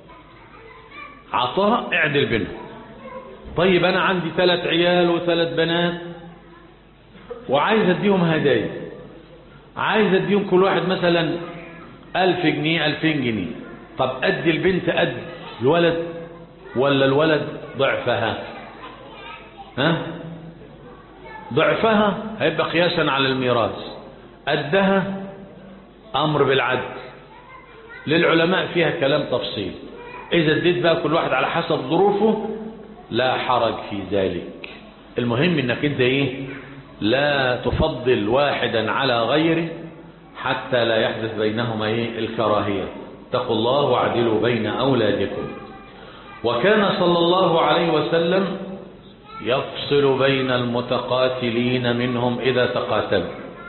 عطاء اعدل بينهم طيب انا عندي ثلاث عيال وثلاث بنات وعايز اديهم هدايا عايز اديهم كل واحد مثلا الف جنيه الفين جنيه طب ادي البنت قد الولد ولا الولد ضعفها ها ضعفها هيبقى قياسا على الميراث قدها امر بالعدل للعلماء فيها كلام تفصيل اذا اديت بقى كل واحد على حسب ظروفه لا حرج في ذلك المهم انك انت ايه لا تفضل واحدا على غيره حتى لا يحدث بينهما ايه الكراهيه اتقوا الله واعدلوا بين أولادكم وكان صلى الله عليه وسلم يفصل بين المتقاتلين منهم إذا تقاتلوا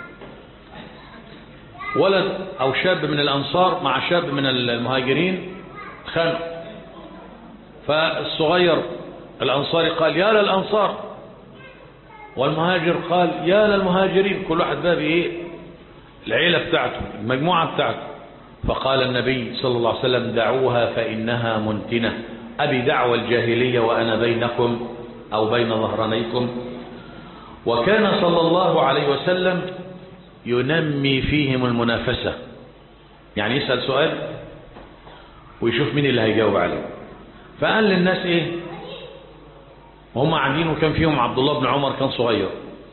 ولد أو شاب من الأنصار مع شاب من المهاجرين خانق فالصغير الأنصاري قال يا للأنصار والمهاجر قال يا للمهاجرين كل واحد بقى بإيه العيلة بتاعته المجموعة بتاعته فقال النبي صلى الله عليه وسلم دعوها فإنها منتنة أبي دعوى الجاهلية وأنا بينكم أو بين ظهرانيكم وكان صلى الله عليه وسلم ينمي فيهم المنافسة يعني يسأل سؤال ويشوف مين اللي هيجاوب عليه فقال للناس ايه وهم قاعدين وكان فيهم عبد الله بن عمر كان صغير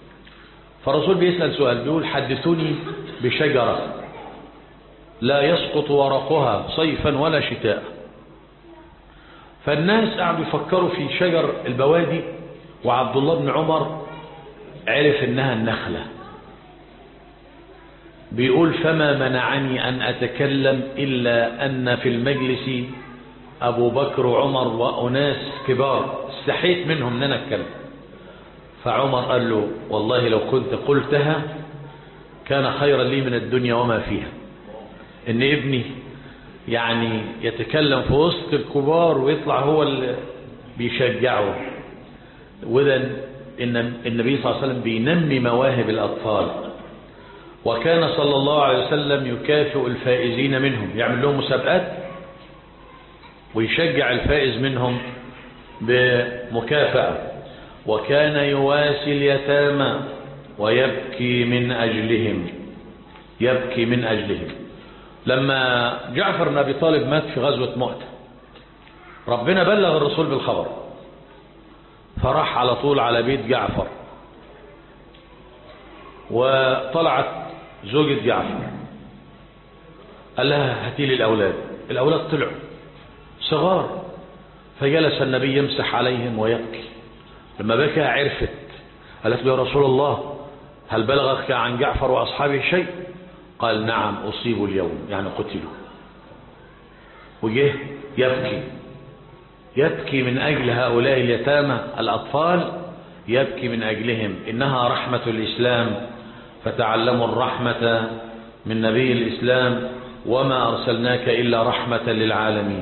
فالرسول بيسأل سؤال بيقول حدثوني بشجرة لا يسقط ورقها صيفا ولا شتاء فالناس قعدوا يفكروا في شجر البوادي وعبد الله بن عمر عرف انها النخلة بيقول فما منعني ان اتكلم الا ان في المجلس ابو بكر وعمر واناس كبار استحيت منهم ان انا اتكلم فعمر قال له والله لو كنت قلتها كان خيرا لي من الدنيا وما فيها ان ابني يعني يتكلم في وسط الكبار ويطلع هو اللي بيشجعه وده ان النبي صلى الله عليه وسلم بينمي مواهب الاطفال وكان صلى الله عليه وسلم يكافئ الفائزين منهم يعمل لهم مسابقات ويشجع الفائز منهم بمكافأة وكان يواسي اليتامى ويبكي من أجلهم يبكي من أجلهم لما جعفر بن أبي طالب مات في غزوة مؤتة ربنا بلغ الرسول بالخبر فراح على طول على بيت جعفر وطلعت زوجة جعفر قال لها هاتي لي الأولاد الأولاد طلعوا صغار فجلس النبي يمسح عليهم ويبكي لما بكى عرفت قالت له يا رسول الله هل بلغك عن جعفر وأصحابه شيء قال نعم أصيبوا اليوم يعني قتلوا وجه يبكي يبكي من أجل هؤلاء اليتامى الأطفال يبكي من أجلهم إنها رحمة الإسلام فتعلموا الرحمة من نبي الإسلام وما أرسلناك إلا رحمة للعالمين